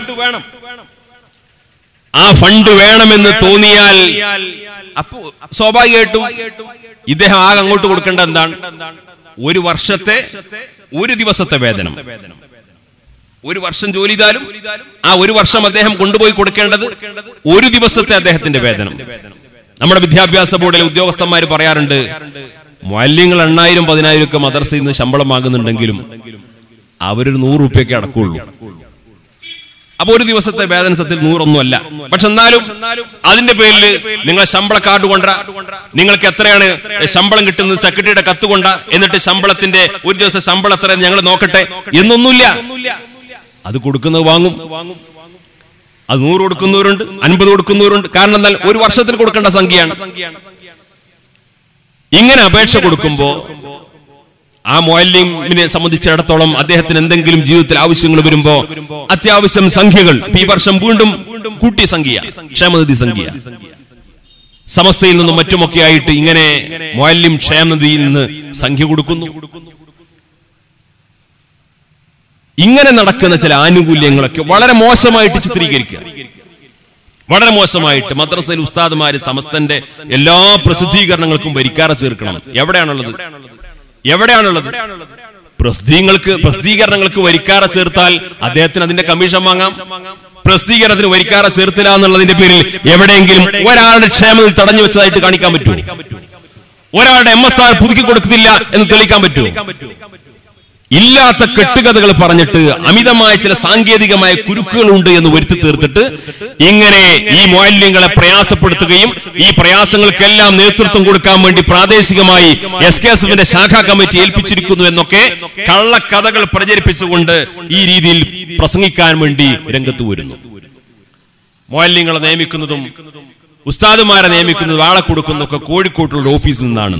ആ ഫണ്ട് വേണമെന്ന് തോന്നിയാൽ അപ്പോ സ്വാഭാവികമായിട്ടും ഇദ്ദേഹം ആകെ അങ്ങോട്ട് കൊടുക്കേണ്ട എന്താണ് ഒരു വർഷത്തെ ഒരു ദിവസത്തെ വേതനം ഒരു വർഷം ജോലി ചെയ്താലും ആ ഒരു വർഷം അദ്ദേഹം കൊണ്ടുപോയി കൊടുക്കേണ്ടത് ഒരു ദിവസത്തെ അദ്ദേഹത്തിന്റെ വേതനം നമ്മുടെ വിദ്യാഭ്യാസ ബോർഡിലെ ഉദ്യോഗസ്ഥന്മാർ പറയാറുണ്ട് മൂല്യങ്ങൾ എണ്ണായിരം പതിനായിരം ഒക്കെ മദർസയിൽ നിന്ന് ശമ്പളം വാങ്ങുന്നുണ്ടെങ്കിലും അവരൊരു നൂറ് റുപ്യൊക്കെ അടക്കുള്ളൂ അപ്പൊ ഒരു ദിവസത്തെ വേതനസത്തിൽ നൂറൊന്നുമല്ല പക്ഷെ എന്നാലും അതിന്റെ പേരിൽ നിങ്ങൾ ശമ്പള കാർഡ് കൊണ്ട നിങ്ങൾക്ക് എത്രയാണ് ശമ്പളം കിട്ടുന്നത് സെക്രട്ടറിയുടെ കത്ത് കൊണ്ട എന്നിട്ട് ശമ്പളത്തിന്റെ ഒരു ദിവസത്തെ ശമ്പളം എത്രയെന്ന് ഞങ്ങൾ നോക്കട്ടെ എന്നൊന്നുമില്ല അത് കൊടുക്കുന്നത് വാങ്ങും അത് നൂറ് കൊടുക്കുന്നവരുണ്ട് അൻപത് കൊടുക്കുന്നവരുണ്ട് കാരണം എന്നാൽ ഒരു വർഷത്തിൽ കൊടുക്കേണ്ട സംഖ്യയാണ് ഇങ്ങനെ അപേക്ഷ കൊടുക്കുമ്പോ ആ മൊയല്ലിമിനെ സംബന്ധിച്ചിടത്തോളം അദ്ദേഹത്തിന് എന്തെങ്കിലും ജീവിതത്തിൽ ആവശ്യങ്ങൾ വരുമ്പോ അത്യാവശ്യം സംഖ്യകൾ ഇപ്പൊ ഈ വർഷം വീണ്ടും കൂട്ടിയ സംഖ്യ ക്ഷേമനിധി സംഖ്യ സമസ്തയിൽ നിന്നും മറ്റുമൊക്കെ ആയിട്ട് ഇങ്ങനെ മൊയല്ലിം ക്ഷേമനിധിയിൽ നിന്ന് സംഖ്യ കൊടുക്കുന്നു ഇങ്ങനെ നടക്കുന്ന ചില ആനുകൂല്യങ്ങളൊക്കെ വളരെ മോശമായിട്ട് ചിത്രീകരിക്കുക വളരെ മോശമായിട്ട് മദ്രസയിൽ ഉസ്താദുമാര് സമസ്തന്റെ എല്ലാ പ്രസിദ്ധീകരണങ്ങൾക്കും വരിക്കാറ ചേർക്കണം എവിടെയാണുള്ളത് എവിടെയാണുള്ളത് പ്രസിദ്ധീകങ്ങൾക്ക് പ്രസിദ്ധീകരണങ്ങൾക്ക് വരിക്കാറ ചേർത്താൽ അദ്ദേഹത്തിന് അതിന്റെ കമ്മീഷൻ വാങ്ങാം പ്രസിദ്ധീകരണത്തിന് വരിക്കാറ ചേർത്തില്ല എന്നുള്ളതിന്റെ പേരിൽ എവിടെയെങ്കിലും ഒരാളുടെ ക്ഷേമത്തിൽ തടഞ്ഞു വെച്ചതായിട്ട് കാണിക്കാൻ പറ്റുമോ ഒരാളുടെ എം എസ് ആർ പുതുക്കി കൊടുക്കുന്നില്ല എന്ന് തെളിയിക്കാൻ പറ്റുമോ ഇല്ലാത്ത കെട്ടുകഥകൾ പറഞ്ഞിട്ട് അമിതമായ ചില സാങ്കേതികമായ കുരുക്കുകളുണ്ട് എന്ന് വരുത്തി തീർത്തിട്ട് ഇങ്ങനെ ഈ മൂല്യങ്ങളെ പ്രയാസപ്പെടുത്തുകയും ഈ പ്രയാസങ്ങൾക്കെല്ലാം നേതൃത്വം കൊടുക്കാൻ വേണ്ടി പ്രാദേശികമായി എസ് കെ എസ് എഫിന്റെ ശാഖാ കമ്മിറ്റി ഏൽപ്പിച്ചിരിക്കുന്നു എന്നൊക്കെ കള്ളക്കഥകൾ പ്രചരിപ്പിച്ചുകൊണ്ട് ഈ രീതിയിൽ പ്രസംഗിക്കാൻ വേണ്ടി രംഗത്ത് വരുന്നു മൂല്യങ്ങളെ നിയമിക്കുന്നതും ഉസ്താദുമാരെ നിയമിക്കുന്നതും ആളെ കൊടുക്കുന്നതൊക്കെ കോഴിക്കോട്ടുള്ള ഓഫീസിൽ നിന്നാണ്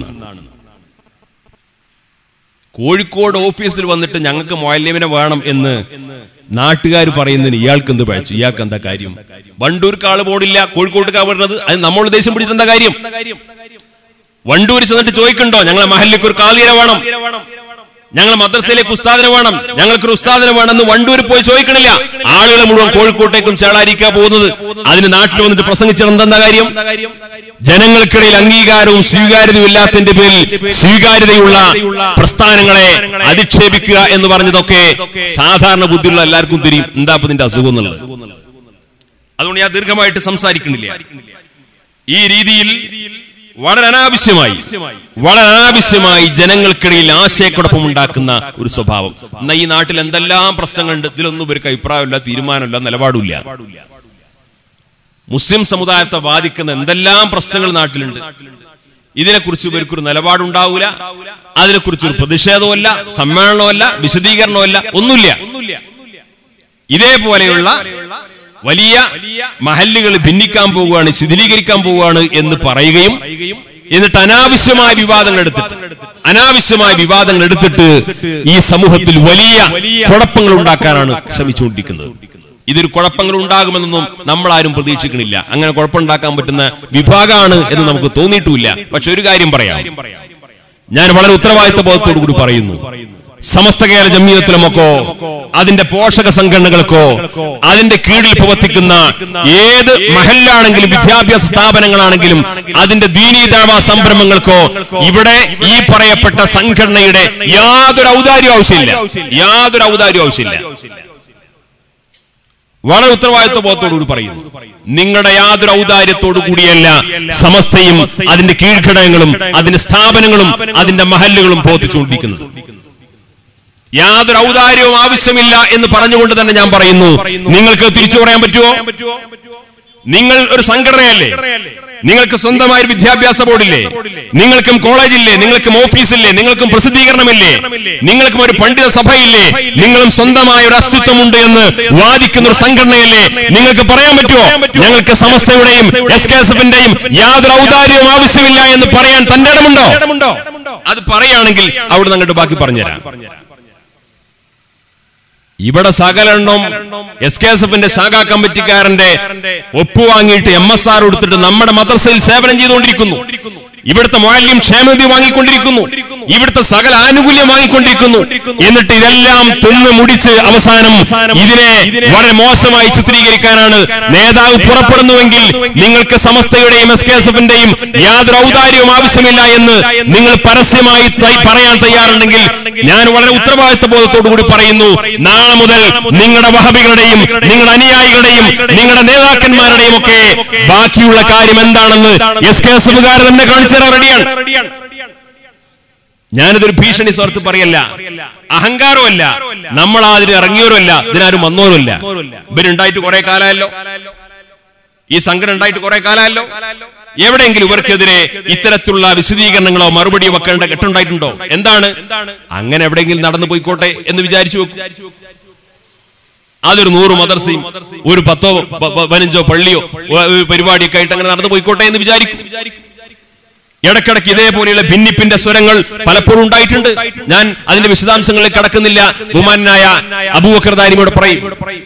കോഴിക്കോട് ഓഫീസിൽ വന്നിട്ട് ഞങ്ങൾക്ക് മൊയല്യമിനെ വേണം എന്ന് നാട്ടുകാർ പറയുന്നതിന് ഇയാൾക്ക് എന്ത് പഴച്ചു ഇയാൾക്ക് എന്താ കാര്യം വണ്ടൂർക്ക് ആള് പോണില്ല കോഴിക്കോട്ടുകാർ വരുന്നത് അത് നമ്മൾ ദേശം പിടിച്ചിട്ട് എന്താ കാര്യം വണ്ടൂർ ചെന്നിട്ട് ചോദിക്കണ്ടോ ഞങ്ങളെ മഹല്ലിക്ക് ഒരു കാലിയര വേണം ഞങ്ങൾ മദ്രസയിലേക്ക് ഉസ്താദിനെ വേണം ഞങ്ങൾക്ക് ഒരു ഉസ്താദിനെ വേണമെന്ന് വണ്ടൂർ പോയി ചോദിക്കണില്ല ആളുകൾ മുഴുവൻ കോഴിക്കോട്ടേക്കും ചേളാരിക്കാ പോകുന്നത് അതിന് നാട്ടിൽ വന്നിട്ട് പ്രസംഗിച്ചിട്ട് എന്താ കാര്യം ജനങ്ങൾക്കിടയിൽ അംഗീകാരവും സ്വീകാര്യതയും ഇല്ലാത്തതിന്റെ പേരിൽ സ്വീകാര്യതയുള്ള പ്രസ്ഥാനങ്ങളെ അധിക്ഷേപിക്കുക എന്ന് പറഞ്ഞതൊക്കെ സാധാരണ ബുദ്ധിയുള്ള എല്ലാവർക്കും തിരിയും എന്താ ഇപ്പൊ ഇതിന്റെ അസുഖം എന്നുള്ളത് അതുകൊണ്ട് ഞാൻ ദീർഘമായിട്ട് സംസാരിക്കുന്നില്ല ഈ രീതിയിൽ വളരെ അനാവശ്യമായി വളരെ അനാവശ്യമായി ജനങ്ങൾക്കിടയിൽ ആശയക്കുഴപ്പം ഉണ്ടാക്കുന്ന ഒരു സ്വഭാവം എന്നാ ഈ നാട്ടിൽ എന്തെല്ലാം പ്രശ്നങ്ങളുണ്ട് ഇതിലൊന്നും ഇവർക്ക് അഭിപ്രായമില്ല തീരുമാനമില്ല നിലപാടില്ല മുസ്ലിം സമുദായത്തെ ബാധിക്കുന്ന എന്തെല്ലാം പ്രശ്നങ്ങൾ നാട്ടിലുണ്ട് ഇതിനെക്കുറിച്ച് ഇവർക്കൊരു നിലപാടുണ്ടാവൂല അതിനെക്കുറിച്ചൊരു പ്രതിഷേധമല്ല സമ്മേളനമല്ല വിശദീകരണമല്ല ഒന്നുമില്ല ഇതേപോലെയുള്ള വലിയ മഹല്ലുകൾ ഭിന്നിക്കാൻ പോവുകയാണ് ശിഥിലീകരിക്കാൻ പോവുകയാണ് എന്ന് പറയുകയും എന്നിട്ട് അനാവശ്യമായ വിവാദങ്ങൾ എടുത്തിട്ട് അനാവശ്യമായ വിവാദങ്ങൾ എടുത്തിട്ട് ഈ സമൂഹത്തിൽ വലിയ കുഴപ്പങ്ങൾ ഉണ്ടാക്കാനാണ് ശ്രമിച്ചുകൊണ്ടിരിക്കുന്നത് ഇതൊരു കുഴപ്പങ്ങൾ ഉണ്ടാകുമെന്നൊന്നും നമ്മൾ ആരും പ്രതീക്ഷിക്കണില്ല അങ്ങനെ കുഴപ്പമുണ്ടാക്കാൻ പറ്റുന്ന വിഭാഗമാണ് എന്ന് നമുക്ക് തോന്നിയിട്ടുമില്ല പക്ഷെ ഒരു കാര്യം പറയാം ഞാൻ വളരെ ഉത്തരവാദിത്ത ബോധത്തോടു കൂടി പറയുന്നു സമസ്ത കേരള ജമീയത്തിലുമൊക്കോ അതിന്റെ പോഷക സംഘടനകൾക്കോ അതിന്റെ കീഴിൽ പ്രവർത്തിക്കുന്ന ഏത് മഹല്ലാണെങ്കിലും വിദ്യാഭ്യാസ സ്ഥാപനങ്ങളാണെങ്കിലും അതിന്റെ ദീനീതാവ സംരംഭങ്ങൾക്കോ ഇവിടെ ഈ പറയപ്പെട്ട സംഘടനയുടെ യാതൊരു ഔദാര്യം ആവശ്യമില്ല യാതൊരു ഔദാര്യം ആവശ്യമില്ല വളരെ ഉത്തരവാദിത്വ ബോധത്തോടുകൂടി പറയുന്നു നിങ്ങളുടെ യാതൊരു ഔദാര്യത്തോടു കൂടിയല്ല സമസ്തയും അതിന്റെ കീഴ്ഘടകങ്ങളും അതിന്റെ സ്ഥാപനങ്ങളും അതിന്റെ മഹല്ലുകളും പ്രവർത്തിച്ചുകൊണ്ടിരിക്കുന്നത് യാതൊരു ഔദാര്യവും ആവശ്യമില്ല എന്ന് പറഞ്ഞുകൊണ്ട് തന്നെ ഞാൻ പറയുന്നു നിങ്ങൾക്ക് തിരിച്ചു പറയാൻ പറ്റുമോ നിങ്ങൾ ഒരു സംഘടനയല്ലേ നിങ്ങൾക്ക് സ്വന്തമായ ഒരു വിദ്യാഭ്യാസ ബോർഡില്ലേ നിങ്ങൾക്കും കോളേജില്ലേ നിങ്ങൾക്കും ഓഫീസില്ലേ നിങ്ങൾക്കും പ്രസിദ്ധീകരണമില്ലേ നിങ്ങൾക്കും ഒരു പണ്ഡിത സഭയില്ലേ നിങ്ങളും സ്വന്തമായ ഒരു അസ്തിത്വമുണ്ട് എന്ന് വാദിക്കുന്ന ഒരു സംഘടനയല്ലേ നിങ്ങൾക്ക് പറയാൻ പറ്റുമോ ഞങ്ങൾക്ക് സമസ്തയുടെയും എസ് കെ എസ് എഫിന്റെയും യാതൊരു ഔദാര്യവും ആവശ്യമില്ല എന്ന് പറയാൻ തന്റെ ഇടമുണ്ടോ അത് പറയുകയാണെങ്കിൽ അവിടെ അങ്ങോട്ട് ബാക്കി പറഞ്ഞുതരാം ഇവിടെ സകലെണ്ണം എസ് കെ എസ് എഫിന്റെ ശാഖാ കമ്മിറ്റിക്കാരന്റെ ഒപ്പുവാങ്ങിയിട്ട് എം എസ് ആർ കൊടുത്തിട്ട് നമ്മുടെ മദ്രസയിൽ സേവനം ചെയ്തുകൊണ്ടിരിക്കുന്നു ഇവിടുത്തെ മാലിന്യം ക്ഷേമനിധി വാങ്ങിക്കൊണ്ടിരിക്കുന്നു ഇവിടുത്തെ സകല ആനുകൂല്യം വാങ്ങിക്കൊണ്ടിരിക്കുന്നു എന്നിട്ട് ഇതെല്ലാം തിന്ന് മുടിച്ച് അവസാനം ഇതിനെ വളരെ മോശമായി ചിത്രീകരിക്കാനാണ് നേതാവ് പുറപ്പെടുന്നുവെങ്കിൽ നിങ്ങൾക്ക് സമസ്തയുടെയും എസ് കെ എസ് എഫിന്റെയും യാതൊരു ഔദാര്യവും ആവശ്യമില്ല എന്ന് നിങ്ങൾ പരസ്യമായി തൈ- പറയാൻ തയ്യാറുണ്ടെങ്കിൽ ഞാൻ വളരെ ഉത്തരവാദിത്വ ബോധത്തോടു കൂടി പറയുന്നു നാളെ മുതൽ നിങ്ങളുടെ വഹബികളുടെയും നിങ്ങളുടെ അനുയായികളുടെയും നിങ്ങളുടെ നേതാക്കന്മാരുടെയും ഒക്കെ ബാക്കിയുള്ള കാര്യം എന്താണെന്ന് എസ് കെ എസ് എഫുകാർ തന്നെ കാണിച്ചു തരാൻ റെഡിയാണ് ഞാനിതൊരു ഭീഷണി സ്വർത്ത് പറയല്ല അഹങ്കാരമല്ല നമ്മൾ അതിന് ഇറങ്ങിയവരുമല്ല ഇതിനാരും വന്നവരുമല്ല ഇവരുണ്ടായിട്ട് കുറെ കാലമല്ലോ ഈ സംഘടന ഉണ്ടായിട്ട് കുറെ കാലമല്ലോ എവിടെയെങ്കിലും ഇവർക്കെതിരെ ഇത്തരത്തിലുള്ള വിശദീകരണങ്ങളോ മറുപടിയോ വെക്കേണ്ട കെട്ടുണ്ടായിട്ടുണ്ടോ എന്താണ് അങ്ങനെ എവിടെയെങ്കിലും നടന്നു പോയിക്കോട്ടെ എന്ന് വിചാരിച്ചു വെക്കും അതൊരു നൂറ് മദർസയും ഒരു പത്തോ പ- പ- പതിനഞ്ചോ പള്ളിയോ ഒ- ഒരു പരിപാടിയൊക്കെ ആയിട്ട് അങ്ങനെ നടന്നു പോയിക്കോട്ടെ എന്ന് വിചാരിക്കും ഇടക്കിടക്ക് ഇതേപോലെയുള്ള ഭിന്നിപ്പിന്റെ സ്വരങ്ങൾ പലപ്പോഴും ഉണ്ടായിട്ടുണ്ട് ഞാൻ അതിന്റെ വിശദാംശങ്ങളിൽ കടക്കുന്നില്ല ബഹുമാനായ അബൂബക്കർ ദാരിമോട് പറയും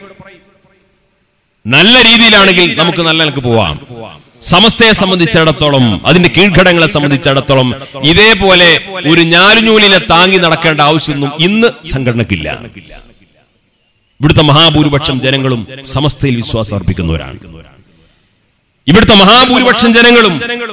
നല്ല രീതിയിലാണെങ്കിൽ നമുക്ക് നല്ല നിലക്ക് പോവാം സമസ്തയെ സംബന്ധിച്ചിടത്തോളം അതിന്റെ കീഴ്ഘടകങ്ങളെ സംബന്ധിച്ചിടത്തോളം ഇതേപോലെ ഒരു ഞാലുഞ്ഞൂലിനെ താങ്ങി നടക്കേണ്ട ആവശ്യമൊന്നും ഇന്ന് സംഘടനക്കില്ല ഇവിടുത്തെ മഹാഭൂരിപക്ഷം ജനങ്ങളും സമസ്തയിൽ വിശ്വാസം അർപ്പിക്കുന്നവരാണ് ഇവിടുത്തെ മഹാഭൂരിപക്ഷം ജനങ്ങളും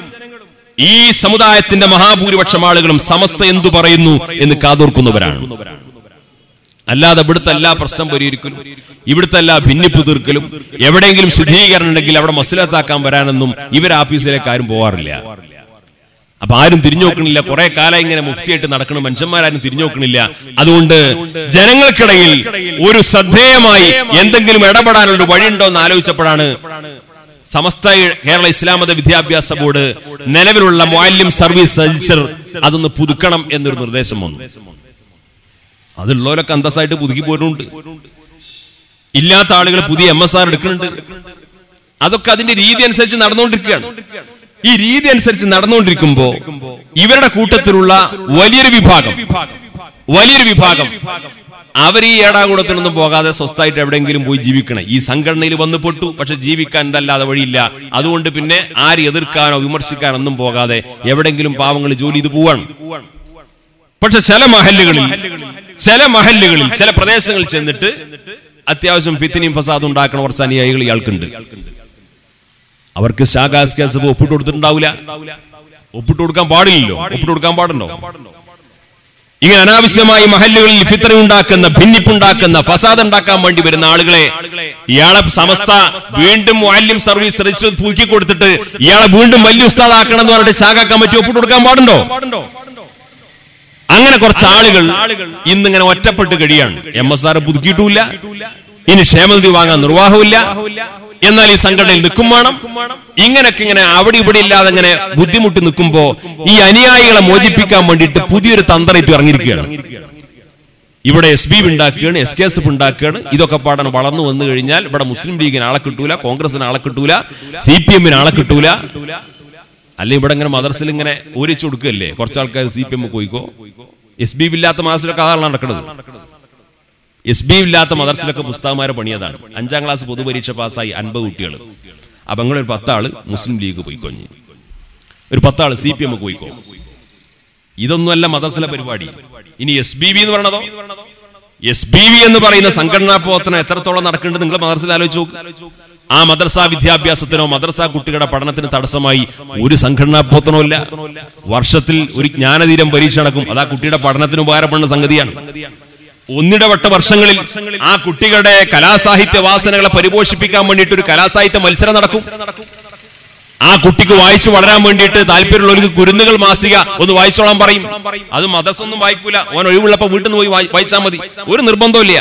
ഈ സമുദായത്തിന്റെ മഹാഭൂരിപക്ഷം ആളുകളും സമസ്ത എന്തു പറയുന്നു എന്ന് കാതോർക്കുന്നവരാണ് അല്ലാതെ ഇവിടുത്തെ എല്ലാ പ്രശ്നം പരിഹരിക്കലും ഇവിടുത്തെ എല്ലാ ഭിന്നിപ്പ് തീർക്കലും എവിടെയെങ്കിലും ശുദ്ധീകരണം ഉണ്ടെങ്കിൽ അവിടെ മസിലത്താക്കാൻ വരാനൊന്നും ഇവർ ആഫീസിലേക്ക് ആരും പോവാറില്ല അപ്പൊ ആരും തിരിഞ്ഞു നോക്കണില്ല കുറെ കാലം ഇങ്ങനെ മുക്തിയായിട്ട് നടക്കണം മനുഷ്യന്മാരും തിരിഞ്ഞു നോക്കണില്ല അതുകൊണ്ട് ജനങ്ങൾക്കിടയിൽ ഒരു ശ്രദ്ധേയമായി എന്തെങ്കിലും ഇടപെടാനുള്ള ഒരു വഴിയുണ്ടോ എന്ന് ആലോചിച്ചപ്പോഴാണ് സമസ്ത കേരള ഇസ്ലാം മത വിദ്യാഭ്യാസ ബോർഡ് നിലവിലുള്ള മാലിന്യം സർവീസ് രജിസ്റ്റർ അതൊന്ന് പുതുക്കണം എന്നൊരു നിർദ്ദേശം വന്നു അതുള്ളവരൊക്കെ അന്തസ്സായിട്ട് പുതുക്കി പോരുന്നുണ്ട് ഇല്ലാത്ത ആളുകൾ പുതിയ എം എസ് ആർ എടുക്കുന്നുണ്ട് അതൊക്കെ അതിന്റെ രീതി അനുസരിച്ച് നടന്നുകൊണ്ടിരിക്കുകയാണ് ഈ രീതി അനുസരിച്ച് നടന്നുകൊണ്ടിരിക്കുമ്പോ ഇവരുടെ കൂട്ടത്തിലുള്ള വലിയൊരു വിഭാഗം വലിയൊരു വിഭാഗം അവർ ഈ ഏടാകൂടത്തിനൊന്നും പോകാതെ സ്വസ്ഥമായിട്ട് എവിടെയെങ്കിലും പോയി ജീവിക്കണേ ഈ സംഘടനയിൽ വന്നു പൊട്ടു പക്ഷെ ജീവിക്കാൻ എന്തല്ലാതെ വഴിയില്ല അതുകൊണ്ട് പിന്നെ ആര് എതിർക്കാനോ വിമർശിക്കാനോ ഒന്നും പോകാതെ എവിടെയെങ്കിലും പാവങ്ങൾ ജോലി ചെയ്ത് പോവാണ് പക്ഷെ ചില മഹല്ലുകളിൽ ചില മഹല്ലുകളിൽ ചില പ്രദേശങ്ങളിൽ ചെന്നിട്ട് അത്യാവശ്യം ഫിത്തിനിയും ഫസാദും ഉണ്ടാക്കണ കുറച്ച് അനുയായികൾ ഇയാൾക്കുണ്ട് അവർക്ക് ശാഖാസ് കേസ് ഒപ്പിട്ട് കൊടുത്തിട്ടുണ്ടാവില്ല ഒപ്പിട്ട് കൊടുക്കാൻ പാടില്ലല്ലോ ഒപ്പിട്ട് കൊടുക്കാൻ പാടുണ്ടോ ഇങ്ങനെ അനാവശ്യമായി മഹല്ലുകളിൽ ഫിത്ര ഉണ്ടാക്കുന്ന ഭിന്നിപ്പുണ്ടാക്കുന്ന ഫസാദ് ഉണ്ടാക്കാൻ വേണ്ടി വരുന്ന ആളുകളെ ഇയാളെ സമസ്ത വീണ്ടും വാല്യം സർവീസ് രജിസ്റ്റർ പുതുക്കി കൊടുത്തിട്ട് ഇയാളെ വീണ്ടും വലിയ ഉസ്താദാക്കണം എന്ന് പറഞ്ഞിട്ട് ശാഖ കമ്മിറ്റി ഒപ്പിട്ട് കൊടുക്കാൻ പാടുണ്ടോ അങ്ങനെ കുറച്ച് ആളുകൾ ഇന്നിങ്ങനെ ഒറ്റപ്പെട്ട് കഴിയാണ് എം എസ് ആർ പുതുക്കിയിട്ടില്ല ഇനി ക്ഷേമനിധി വാങ്ങാൻ നിർവാഹമില്ല എന്നാൽ ഈ സംഘടനയിൽ നിൽക്കും വേണം ഇങ്ങനൊക്കെ ഇങ്ങനെ അവിടെ ഇവിടെ ഇല്ലാതെ ഇങ്ങനെ ബുദ്ധിമുട്ടി നിൽക്കുമ്പോ ഈ അനുയായികളെ മോചിപ്പിക്കാൻ വേണ്ടിയിട്ട് പുതിയൊരു തന്ത്രയിട്ട് ഇറങ്ങിയിരിക്കുകയാണ് ഇവിടെ എസ് ബി ഉണ്ടാക്കുകയാണ് എസ് കെ എസ് എഫ് ഉണ്ടാക്കുകയാണ് ഇതൊക്കെ പാടാൻ വളർന്നു വന്നു കഴിഞ്ഞാൽ ഇവിടെ മുസ്ലിം ലീഗിന് ആളെ കിട്ടൂല കോൺഗ്രസിന് ആളെ കിട്ടൂല സി പി എമ്മിന് ആളെ കിട്ടൂല അല്ലെ ഇവിടെ ഇങ്ങനെ മദർസിൽ ഇങ്ങനെ ഊരിച്ചു കൊടുക്കുകയല്ലേ കുറച്ച് ആൾക്കാർ സി പി എം പോയിക്കോ എസ് ബി ഇല്ലാത്ത മദർസിലൊക്കെ അതാണ് നടക്കുന്നത് എസ് ബി ഇല്ലാത്ത മദർസിലൊക്കെ പുസ്തകന്മാരെ പണിയതാണ് അഞ്ചാം ക്ലാസ് പൊതുപരീക്ഷ പാസ്സായി അൻപത് കുട്ടികൾ അപ്പൊ അങ്ങനെ ഒരു പത്താള് മുസ്ലിം ലീഗ് പോയിക്കോഞ്ഞി ഒരു പത്താള് സി പി എം പോയിക്കോ ഇതൊന്നുമല്ല മദർസിലെ പരിപാടി ഇനി എസ് ബി ബി എന്ന് പറയണതോ എസ് ബി വി എന്ന് പറയുന്ന സംഘടനാ പ്രവർത്തനം എത്രത്തോളം നടക്കുന്നുണ്ട് നിങ്ങൾ മദർസിൽ ആലോചിച്ച് നോക്ക് ആ മദ്രസ വിദ്യാഭ്യാസത്തിനോ മദ്രസ കുട്ടികളുടെ പഠനത്തിന് തടസ്സമായി ഒരു സംഘടനാ പ്രവർത്തനമില്ല വർഷത്തിൽ ഒരു ജ്ഞാനതീരം പരീക്ഷ നടക്കും അത് ആ കുട്ടിയുടെ പഠനത്തിന് ഉപകാരപ്പെടുന്ന സംഗതിയാണ് ഒന്നിടവട്ട വർഷങ്ങളിൽ ആ കുട്ടികളുടെ കലാസാഹിത്യ വാസനകളെ പരിപോഷിപ്പിക്കാൻ വേണ്ടിയിട്ട് ഒരു കലാസാഹിത്യ മത്സരം നടക്കും ആ കുട്ടിക്ക് വായിച്ചു വളരാൻ വേണ്ടിയിട്ട് താല്പര്യമുള്ളവർക്ക് കുരുന്നുകൾ മാസിക ഒന്ന് വായിച്ചോളാൻ പറയും അത് മദർസൊന്നും വായിക്കൂല ഓൻ ഒഴിവുള്ളപ്പോ വീട്ടിൽ നിന്ന് പോയി വായി- വായിച്ചാൽ മതി ഒരു നിർബന്ധമില്ല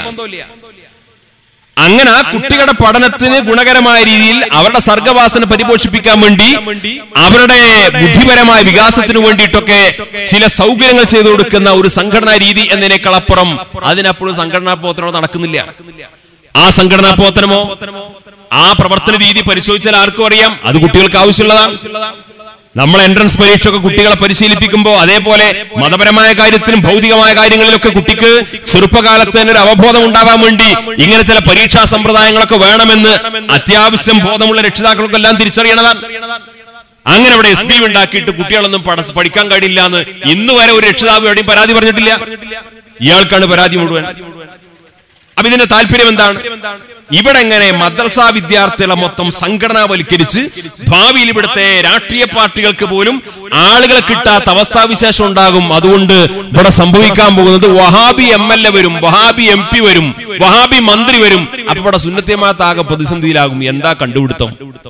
അങ്ങനെ ആ കുട്ടികളുടെ പഠനത്തിന് ഗുണകരമായ രീതിയിൽ അവരുടെ സർഗവാസന പരിപോഷിപ്പിക്കാൻ വേണ്ടി അവരുടെ ബുദ്ധിപരമായ വികാസത്തിന് വേണ്ടിയിട്ടൊക്കെ ചില സൗകര്യങ്ങൾ ചെയ്തു കൊടുക്കുന്ന ഒരു സംഘടനാ രീതി എന്നതിനേക്കാൾ അപ്പുറം അതിനപ്പോഴും സംഘടനാ പ്രവർത്തനം നടക്കുന്നില്ല ആ സംഘടനാ പ്രവർത്തനമോ ആ പ്രവർത്തന രീതി പരിശോധിച്ചാൽ ആർക്കും അറിയാം അത് കുട്ടികൾക്ക് ആവശ്യമുള്ളതാണ് നമ്മൾ എൻട്രൻസ് പരീക്ഷ ഒക്കെ കുട്ടികളെ പരിശീലിപ്പിക്കുമ്പോൾ അതേപോലെ മതപരമായ കാര്യത്തിലും ഭൗതികമായ കാര്യങ്ങളിലൊക്കെ കുട്ടിക്ക് ചെറുപ്പകാലത്ത് തന്നെ ഒരു അവബോധം ഉണ്ടാവാൻ വേണ്ടി ഇങ്ങനെ ചില പരീക്ഷാ സമ്പ്രദായങ്ങളൊക്കെ വേണമെന്ന് അത്യാവശ്യം ബോധമുള്ള രക്ഷിതാക്കൾക്കെല്ലാം തിരിച്ചറിയണതാണ് അങ്ങനെ അവിടെ എസ് ബി ഉണ്ടാക്കിയിട്ട് കുട്ടികളൊന്നും പട- പഠിക്കാൻ കഴിയില്ല എന്ന് ഇന്ന് വരെ ഒരു രക്ഷിതാവ് എവിടെയും പരാതി പറഞ്ഞിട്ടില്ല ഇയാൾക്കാണ് പരാതി മുഴുവൻ അപ്പൊ ഇതിന്റെ താല്പര്യം എന്താണ് ഇവിടെ എങ്ങനെ മദ്രസ വിദ്യാർത്ഥികളെ മൊത്തം സംഘടനാവൽക്കരിച്ച് ഭാവിയിൽ ഇവിടുത്തെ രാഷ്ട്രീയ പാർട്ടികൾക്ക് പോലും ആളുകളെ കിട്ടാത്ത അവസ്ഥാവിശേഷം ഉണ്ടാകും അതുകൊണ്ട് ഇവിടെ സംഭവിക്കാൻ പോകുന്നത് വഹാബി എം എൽ എ വരും വഹാബി എം പി വരും വഹാബി മന്ത്രി വരും അപ്പൊ ഇവിടെ സുന്നത്തിയമാത്താകെ പ്രതിസന്ധിയിലാകും എന്താ കണ്ടുപിടുത്തം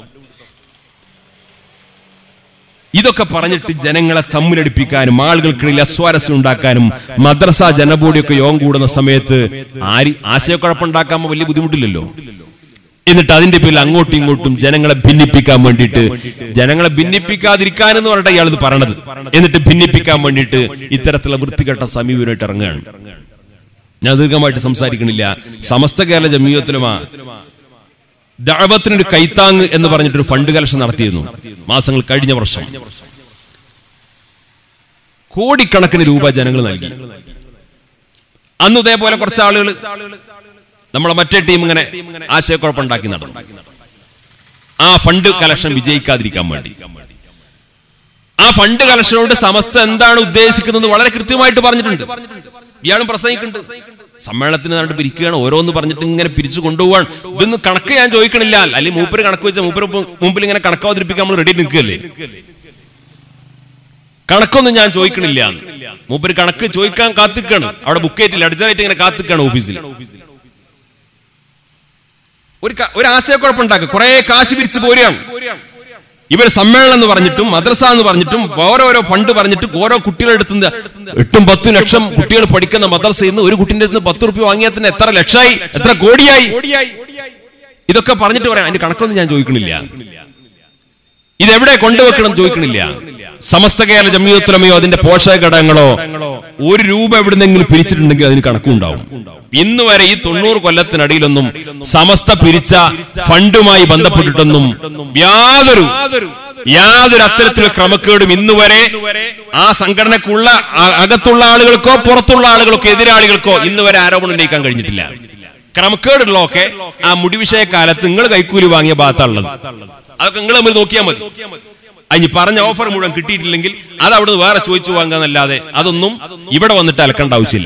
ഇതൊക്കെ പറഞ്ഞിട്ട് ജനങ്ങളെ തമ്മിലടിപ്പിക്കാനും ആളുകൾക്കിടയിൽ അസ്വാരസ്യം ഉണ്ടാക്കാനും മദ്രസ ജനബോഡിയൊക്കെ യോഗം കൂടുന്ന സമയത്ത് ആര് ആശയക്കുഴപ്പമുണ്ടാക്കാൻ വലിയ ബുദ്ധിമുട്ടില്ലല്ലോ എന്നിട്ട് അതിന്റെ പേരിൽ അങ്ങോട്ടും ഇങ്ങോട്ടും ജനങ്ങളെ ഭിന്നിപ്പിക്കാൻ വേണ്ടിയിട്ട് ജനങ്ങളെ ഭിന്നിപ്പിക്കാതിരിക്കാനെന്ന് പറഞ്ഞിട്ട് ഇയാൾ ഇത് പറയണത് എന്നിട്ട് ഭിന്നിപ്പിക്കാൻ വേണ്ടിയിട്ട് ഇത്തരത്തിലുള്ള വൃത്തികെട്ട സമീപനമായിട്ട് ഇറങ്ങുകയാണ് ഞാൻ ദീർഘമായിട്ട് സംസാരിക്കണില്ല സമസ്ത കേരള ജമീയത്തിലുമാ ദഅവത്തിനൊരു കൈത്താങ് എന്ന് പറഞ്ഞിട്ടൊരു ഫണ്ട് കലക്ഷൻ നടത്തിയിരുന്നു മാസങ്ങൾ കഴിഞ്ഞ വർഷം കോടിക്കണക്കിന് രൂപ ജനങ്ങൾ നൽകി അന്ന് ഇതേപോലെ കുറച്ച് ആളുകൾ നമ്മളെ മറ്റേ ടീം ഇങ്ങനെ ആശയക്കുഴപ്പമുണ്ടാക്കി നടന്നു ആ ഫണ്ട് കലക്ഷൻ വിജയിക്കാതിരിക്കാൻ വേണ്ടി ആ ഫണ്ട് കലക്ഷനോട് സമസ്ത എന്താണ് ഉദ്ദേശിക്കുന്നത് വളരെ കൃത്യമായിട്ട് പറഞ്ഞിട്ടുണ്ട് ഇയാളും പ്രസംഗിക്കുന്നുണ്ട് സമ്മേളനത്തിന് കണ്ട് പിരിക്കുകയാണ് ഓരോന്ന് പറഞ്ഞിട്ട് ഇങ്ങനെ പിരിച്ചു കൊണ്ടുപോവാൻ ഇതൊന്നും കണക്ക് ഞാൻ ചോദിക്കണില്ല അല്ലെങ്കിൽ മൂപ്പര് കണക്ക് വെച്ച മൂപ്പര് മു- മുമ്പിൽ ഇങ്ങനെ കണക്ക് അവതരിപ്പിക്കാൻ നമ്മൾ റെഡി നിൽക്കുകയല്ലേ കണക്കൊന്നും ഞാൻ ചോദിക്കണില്ല മൂപ്പര് കണക്ക് ചോദിക്കാൻ കാത്തിക്കാണ് അവിടെ ബുക്ക് ചെയ്തിട്ടില്ല അടിച്ചായിട്ട് ഇങ്ങനെ കാത്തിക്കാണ് ഓഫീസിൽ ഒരു ക- ഒരു ആശയക്കുഴപ്പമുണ്ടാക്കുക കുറെ കാശ് പിരിച്ചു പോരുകയാണ് ഇവർ സമ്മേളനം എന്ന് പറഞ്ഞിട്ടും മദ്രസ എന്ന് പറഞ്ഞിട്ടും ഓരോരോ ഫണ്ട് പറഞ്ഞിട്ട് ഓരോ കുട്ടികളുടെ അടുത്ത് നിന്ന് എട്ടും പത്തും ലക്ഷം കുട്ടികൾ പഠിക്കുന്ന മദ്രസയിൽ നിന്ന് ഒരു കുട്ടിന്റെ അടുത്ത് പത്ത് റുപ്യ വാങ്ങിയാൽ തന്നെ എത്ര ലക്ഷമായി എത്ര കോടിയായി ഇതൊക്കെ പറഞ്ഞിട്ട് പറയാം അതിന്റെ കണക്കൊന്നും ഞാൻ ചോദിക്കണില്ല ഇതെവിടെ കൊണ്ടുവെക്കണം എന്ന് ചോദിക്കണില്ല സമസ്ത കേരള ജമീയത്തുലമയോ അതിന്റെ പോഷക ഘടകങ്ങളോ ഒരു രൂപ എവിടുന്നെങ്കിലും പിരിച്ചിട്ടുണ്ടെങ്കിൽ അതിന് കണക്കുണ്ടാവും ഇന്ന് വരെ ഈ തൊണ്ണൂറ് കൊല്ലത്തിനടിയിലൊന്നും സമസ്ത പിരിച്ച ഫണ്ടുമായി ബന്ധപ്പെട്ടിട്ടൊന്നും യാതൊരു യാതൊരു അത്തരത്തിലുള്ള ക്രമക്കേടും ഇന്ന് വരെ ആ സംഘടനക്കുള്ള ആ- അകത്തുള്ള ആളുകൾക്കോ പുറത്തുള്ള ആളുകൾക്കോ എതിരാളികൾക്കോ ഇന്ന് വരെ ആരോപണം ഉന്നയിക്കാൻ കഴിഞ്ഞിട്ടില്ല ക്രമക്കേടുള്ളതൊക്കെ ആ മുടിവിഷയ കാലത്ത് നിങ്ങൾ കൈക്കൂലി വാങ്ങിയ ഭാഗത്താണുള്ളത് അതൊക്കെ നിങ്ങൾ തമ്മിൽ നോക്കിയാൽ മതി അതിന് പറഞ്ഞ ഓഫർ മുഴുവൻ കിട്ടിയിട്ടില്ലെങ്കിൽ അത് അവിടുന്ന് വേറെ ചോദിച്ചു വാങ്ങാന്നല്ലാതെ അതൊന്നും ഇവിടെ വന്നിട്ട് അലക്കേണ്ട ആവശ്യമില്ല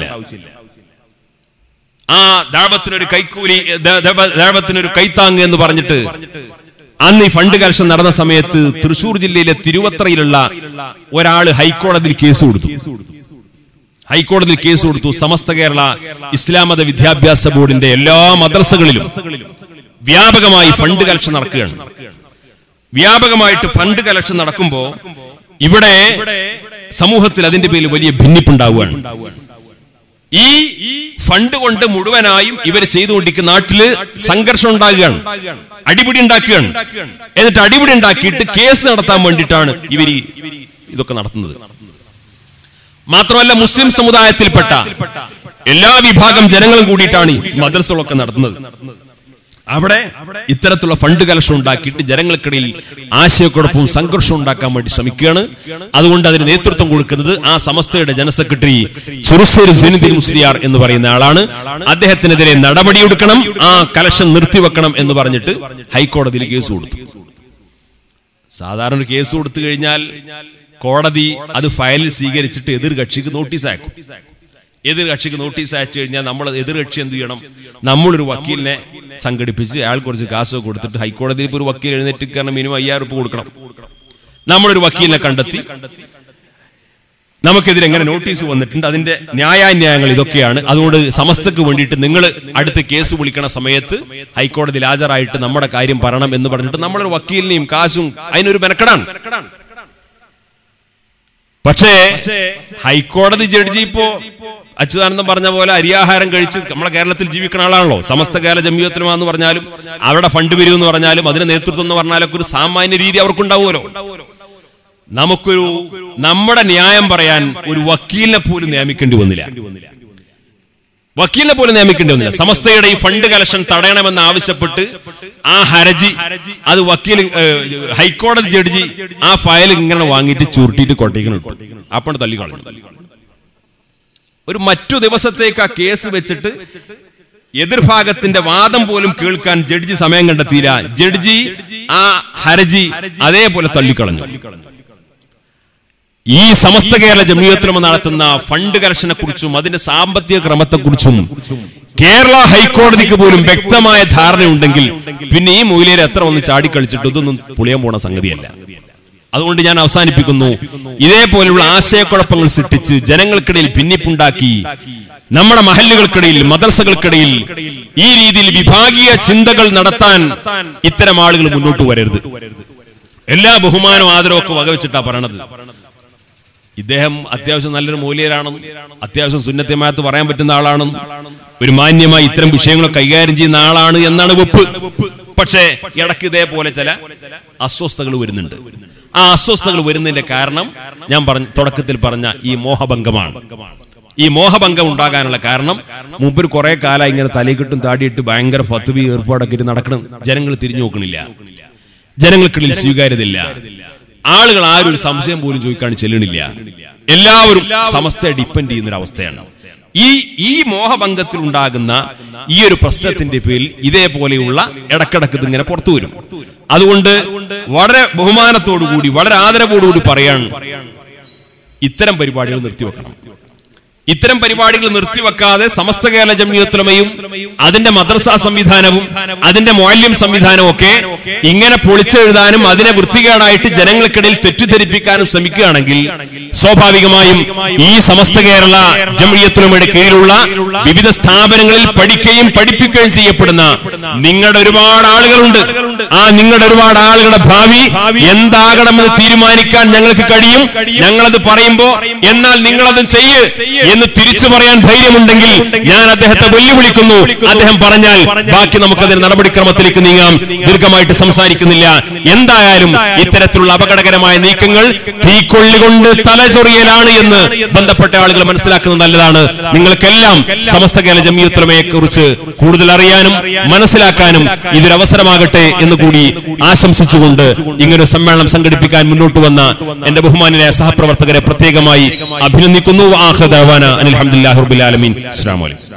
ആ ദാപത്തിനൊരു കൈക്കൂലി ദ- ദ- ദാപത്തിനൊരു കൈത്താങ് എന്ന് പറഞ്ഞിട്ട് അന്ന് ഈ ഫണ്ട് കലക്ഷൻ നടന്ന സമയത്ത് തൃശൂർ ജില്ലയിലെ തിരുവത്രയിലുള്ള ഒരാള് ഹൈക്കോടതിയിൽ കേസ് കൊടുത്തു ഹൈക്കോടതിയിൽ കേസ് കൊടുത്തു സമസ്ത കേരള ഇസ്ലാം മത വിദ്യാഭ്യാസ ബോർഡിന്റെ എല്ലാ മദ്രസകളിലും വ്യാപകമായി ഫണ്ട് കലക്ഷൻ നടക്കുകയാണ് വ്യാപകമായിട്ട് ഫണ്ട് കലക്ഷൻ നടക്കുമ്പോ ഇവിടെ സമൂഹത്തിൽ അതിന്റെ പേരിൽ വലിയ ഭിന്നിപ്പുണ്ടാവുകയാണ് ഈ ഫണ്ട് കൊണ്ട് മുഴുവനായും ഇവർ ചെയ്തുകൊണ്ടിരിക്കുന്ന നാട്ടില് സംഘർഷം ഉണ്ടാകുകയാണ് അടിപിടി ഉണ്ടാക്കുകയാണ് എന്നിട്ട് അടിപിടി ഉണ്ടാക്കിയിട്ട് കേസ് നടത്താൻ വേണ്ടിയിട്ടാണ് ഇവർ ഇതൊക്കെ നടത്തുന്നത് മാത്രമല്ല മുസ്ലിം സമുദായത്തിൽപ്പെട്ട എല്ലാ വിഭാഗം ജനങ്ങളും കൂടിയിട്ടാണ് ഈ മദ്രസകളൊക്കെ നടത്തുന്നത് അവിടെ ഇത്തരത്തിലുള്ള ഫണ്ട് കലക്ഷൻ ഉണ്ടാക്കിയിട്ട് ജനങ്ങൾക്കിടയിൽ ആശയക്കുഴപ്പവും സംഘർഷവും ഉണ്ടാക്കാൻ വേണ്ടി ശ്രമിക്കുകയാണ് അതുകൊണ്ട് അതിന് നേതൃത്വം കൊടുക്കുന്നത് ആ സമസ്തയുടെ ജനറൽ സെക്രട്ടറി ചെറുശ്ശേരി സുനിതിൽ മുസ്ലിയാർ എന്ന് പറയുന്ന ആളാണ് അദ്ദേഹത്തിനെതിരെ നടപടിയെടുക്കണം ആ കലക്ഷൻ നിർത്തിവെക്കണം എന്ന് പറഞ്ഞിട്ട് ഹൈക്കോടതിയിൽ കേസ് കൊടുത്തു സാധാരണ ഒരു കേസ് കൊടുത്തു കഴിഞ്ഞാൽ കോടതി അത് ഫയലിൽ സ്വീകരിച്ചിട്ട് എതിർ കക്ഷിക്ക് നോട്ടീസ് അയക്കും എതിർ കക്ഷിക്ക് നോട്ടീസ് അയച്ചു കഴിഞ്ഞാൽ നമ്മൾ എതിർ കക്ഷി എന്ത് ചെയ്യണം നമ്മളൊരു വക്കീലിനെ സംഘടിപ്പിച്ച് അയാൾ കുറച്ച് കാശ് കൊടുത്തിട്ട് ഹൈക്കോടതിയിൽ ഇപ്പോൾ ഒരു വക്കീൽ എഴുന്നേറ്റ് കാരണം മിനിമം അയ്യായിരം രൂപ കൊടുക്കണം നമ്മളൊരു വക്കീലിനെ കണ്ടെത്തി നമുക്കെതിരെ എങ്ങനെ നോട്ടീസ് വന്നിട്ടുണ്ട് അതിന്റെ ന്യായാന്യായങ്ങൾ ഇതൊക്കെയാണ് അതുകൊണ്ട് സമസ്തക്ക് വേണ്ടിയിട്ട് നിങ്ങൾ അടുത്ത് കേസ് വിളിക്കണ സമയത്ത് ഹൈക്കോടതിയിൽ ഹാജരായിട്ട് നമ്മുടെ കാര്യം പറയണം എന്ന് പറഞ്ഞിട്ട് നമ്മളൊരു വക്കീലിനെയും കാശും അതിനൊരു മെനക്കെടാണ് പക്ഷേ ഹൈക്കോടതി ജഡ്ജി ഇപ്പോ അച്യുതാനന്ദൻ പറഞ്ഞ പോലെ അരിയാഹാരം കഴിച്ച് നമ്മളെ കേരളത്തിൽ ജീവിക്കുന്ന ആളാണല്ലോ സമസ്ത കേരള ജമിയത്തിനുമാന്ന് പറഞ്ഞാലും അവരുടെ ഫണ്ട് വരും എന്ന് പറഞ്ഞാലും അതിന് നേതൃത്വം എന്ന് പറഞ്ഞാലൊക്കെ ഒരു സാമാന്യ രീതി അവർക്കുണ്ടാവുമല്ലോ നമുക്കൊരു നമ്മുടെ ന്യായം പറയാൻ ഒരു വക്കീലിനെ പോലും നിയമിക്കേണ്ടി വന്നില്ല വക്കീലിനെ പോലും നിയമിക്കേണ്ടി വന്നില്ല സമസ്തയുടെ ഈ ഫണ്ട് കലക്ഷൻ തടയണമെന്ന് ആവശ്യപ്പെട്ട് ആ ഹർജി അത് വക്കീൽ ഏഹ്, ഹൈക്കോടതി ജഡ്ജി ആ ഫയൽ ഇങ്ങനെ വാങ്ങിയിട്ട് ചുരുട്ടിയിട്ട് കൊട്ടേക്കിന് ഇട്ടു അപ്പോൾ തള്ളിക്കളഞ്ഞു ഒരു മറ്റു ദിവസത്തേക്ക് ആ കേസ് വെച്ചിട്ട് എതിർഭാഗത്തിന്റെ വാദം പോലും കേൾക്കാൻ ജഡ്ജി സമയം കണ്ടെത്തിയില്ല ജഡ്ജി ആ ഹർജി അതേപോലെ തള്ളിക്കളഞ്ഞു ഈ സമസ്ത കേരള ജമീയത്തിലും നടത്തുന്ന ഫണ്ട് കരക്ഷനെ കുറിച്ചും അതിന്റെ സാമ്പത്തിക ക്രമത്തെക്കുറിച്ചും കേരള ഹൈക്കോടതിക്ക് പോലും വ്യക്തമായ ധാരണയുണ്ടെങ്കിൽ പിന്നെ ഈ മൂലയിൽ എത്ര ഒന്ന് ചാടിക്കളിച്ചിട്ട് ഇതൊന്നും പുളിയാൻ പോണ സംഗതിയല്ല അതുകൊണ്ട് ഞാൻ അവസാനിപ്പിക്കുന്നു ഇതേപോലെയുള്ള ആശയക്കുഴപ്പങ്ങൾ സൃഷ്ടിച്ച് ജനങ്ങൾക്കിടയിൽ ഭിന്നിപ്പുണ്ടാക്കി നമ്മുടെ മഹല്ലുകൾക്കിടയിൽ മദ്രസകൾക്കിടയിൽ ഈ രീതിയിൽ വിഭാഗീയ ചിന്തകൾ നടത്താൻ ഇത്തരം ആളുകൾ മുന്നോട്ട് വരരുത് എല്ലാ ബഹുമാനവും ആദരവും ഒക്കെ വകവെച്ചിട്ടാ പറയണത് ഇദ്ദേഹം അത്യാവശ്യം നല്ലൊരു മൂല്യരാണെന്നും അത്യാവശ്യം സുന്നത്യമായത്ത് പറയാൻ പറ്റുന്ന ആളാണെന്നും ഒരു മാന്യമായി ഇത്തരം വിഷയങ്ങൾ കൈകാര്യം ചെയ്യുന്ന ആളാണ് എന്നാണ് വെപ്പ് പക്ഷേ ഇടയ്ക്ക് ഇതേപോലെ ചില അസ്വസ്ഥതകൾ വരുന്നുണ്ട് ആ അസ്വസ്ഥതകൾ വരുന്നതിന്റെ കാരണം ഞാൻ പറഞ്ഞ തുടക്കത്തിൽ പറഞ്ഞ ഈ മോഹഭംഗമാണ് ഈ മോഹഭംഗം ഉണ്ടാകാനുള്ള കാരണം മുമ്പ് കുറെ കാലം ഇങ്ങനെ തലയിക്കിട്ടും താടിയിട്ട് ഭയങ്കര ഫത്തുവി ഏർപ്പാടൊക്കെ ഇരുന്ന് നടക്കണം ജനങ്ങൾ തിരിഞ്ഞു നോക്കണില്ല ജനങ്ങൾക്കിടയിൽ സ്വീകാര്യതയില്ല ആളുകൾ ആരും ഒരു സംശയം പോലും ചോദിക്കാൻ ചെല്ലണില്ല എല്ലാവരും സമസ്തയെ ഡിപ്പെൻഡ് ചെയ്യുന്ന ഒരു അവസ്ഥയാണ് ഈ ഈ മോഹഭംഗത്തിൽ ഉണ്ടാകുന്ന ഈ ഒരു പ്രശ്നത്തിന്റെ പേരിൽ ഇതേപോലെയുള്ള ഇടക്കിടക്ക് ഇതിങ്ങനെ പുറത്തു വരും അതുകൊണ്ട് വളരെ ബഹുമാനത്തോടുകൂടി വളരെ ആദരവോടുകൂടി പറയാൻ ഇത്തരം പരിപാടികൾ നിർത്തിവെക്കണം ഇത്തരം പരിപാടികൾ നിർത്തിവെക്കാതെ സമസ്ത കേരള ജമിയത്തുലമയും അതിന്റെ മദ്രസ സംവിധാനവും അതിന്റെ മൗല്യം സംവിധാനവും ഒക്കെ ഇങ്ങനെ പൊളിച്ചെഴുതാനും അതിനെ വൃത്തികേടായിട്ട് ജനങ്ങൾക്കിടയിൽ തെറ്റിദ്ധരിപ്പിക്കാനും ശ്രമിക്കുകയാണെങ്കിൽ സ്വാഭാവികമായും ഈ സമസ്ത കേരള ജമിയത്തുലമയുടെ കീഴിലുള്ള വിവിധ സ്ഥാപനങ്ങളിൽ പഠിക്കുകയും പഠിപ്പിക്കുകയും ചെയ്യപ്പെടുന്ന നിങ്ങളുടെ ഒരുപാട് ആളുകളുണ്ട് ആ നിങ്ങളുടെ ഒരുപാട് ആളുകളുടെ ഭാവി എന്താകണമെന്ന് തീരുമാനിക്കാൻ ഞങ്ങൾക്ക് കഴിയും ഞങ്ങളത് പറയുമ്പോ എന്നാൽ നിങ്ങളത് ചെയ്യ് എന്ന് തിരിച്ചു പറയാൻ ധൈര്യമുണ്ടെങ്കിൽ ഞാൻ അദ്ദേഹത്തെ വെല്ലുവിളിക്കുന്നു അദ്ദേഹം പറഞ്ഞാൽ ബാക്കി നമുക്കതിന് നടപടിക്രമത്തിലേക്ക് നീങ്ങാം ദീർഘമായിട്ട് സംസാരിക്കുന്നില്ല എന്തായാലും ഇത്തരത്തിലുള്ള അപകടകരമായ നീക്കങ്ങൾ തീക്കൊള്ളികൊണ്ട് തലചൊറിയലാണ് എന്ന് ബന്ധപ്പെട്ട ആളുകൾ മനസ്സിലാക്കുന്നത് നല്ലതാണ് നിങ്ങൾക്കെല്ലാം സമസ്ത കേരള ജമിയുത്തലമയെ കുറിച്ച് കൂടുതൽ അറിയാനും മനസ്സിലാക്കാനും ഇതൊരു അവസരമാകട്ടെ എന്ന് കൂടി ആശംസിച്ചുകൊണ്ട് ഇങ്ങനൊരു സമ്മേളനം സംഘടിപ്പിക്കാൻ മുന്നോട്ട് വന്ന എന്റെ ബഹുമാനായ സഹപ്രവർത്തകരെ പ്രത്യേകമായി അഭിനന്ദിക്കുന്നു ആഹ്ദാന അനിൽ അലഹമുല്ലാ റബുലാലമീൻ അസ്സാം വലൈക്കും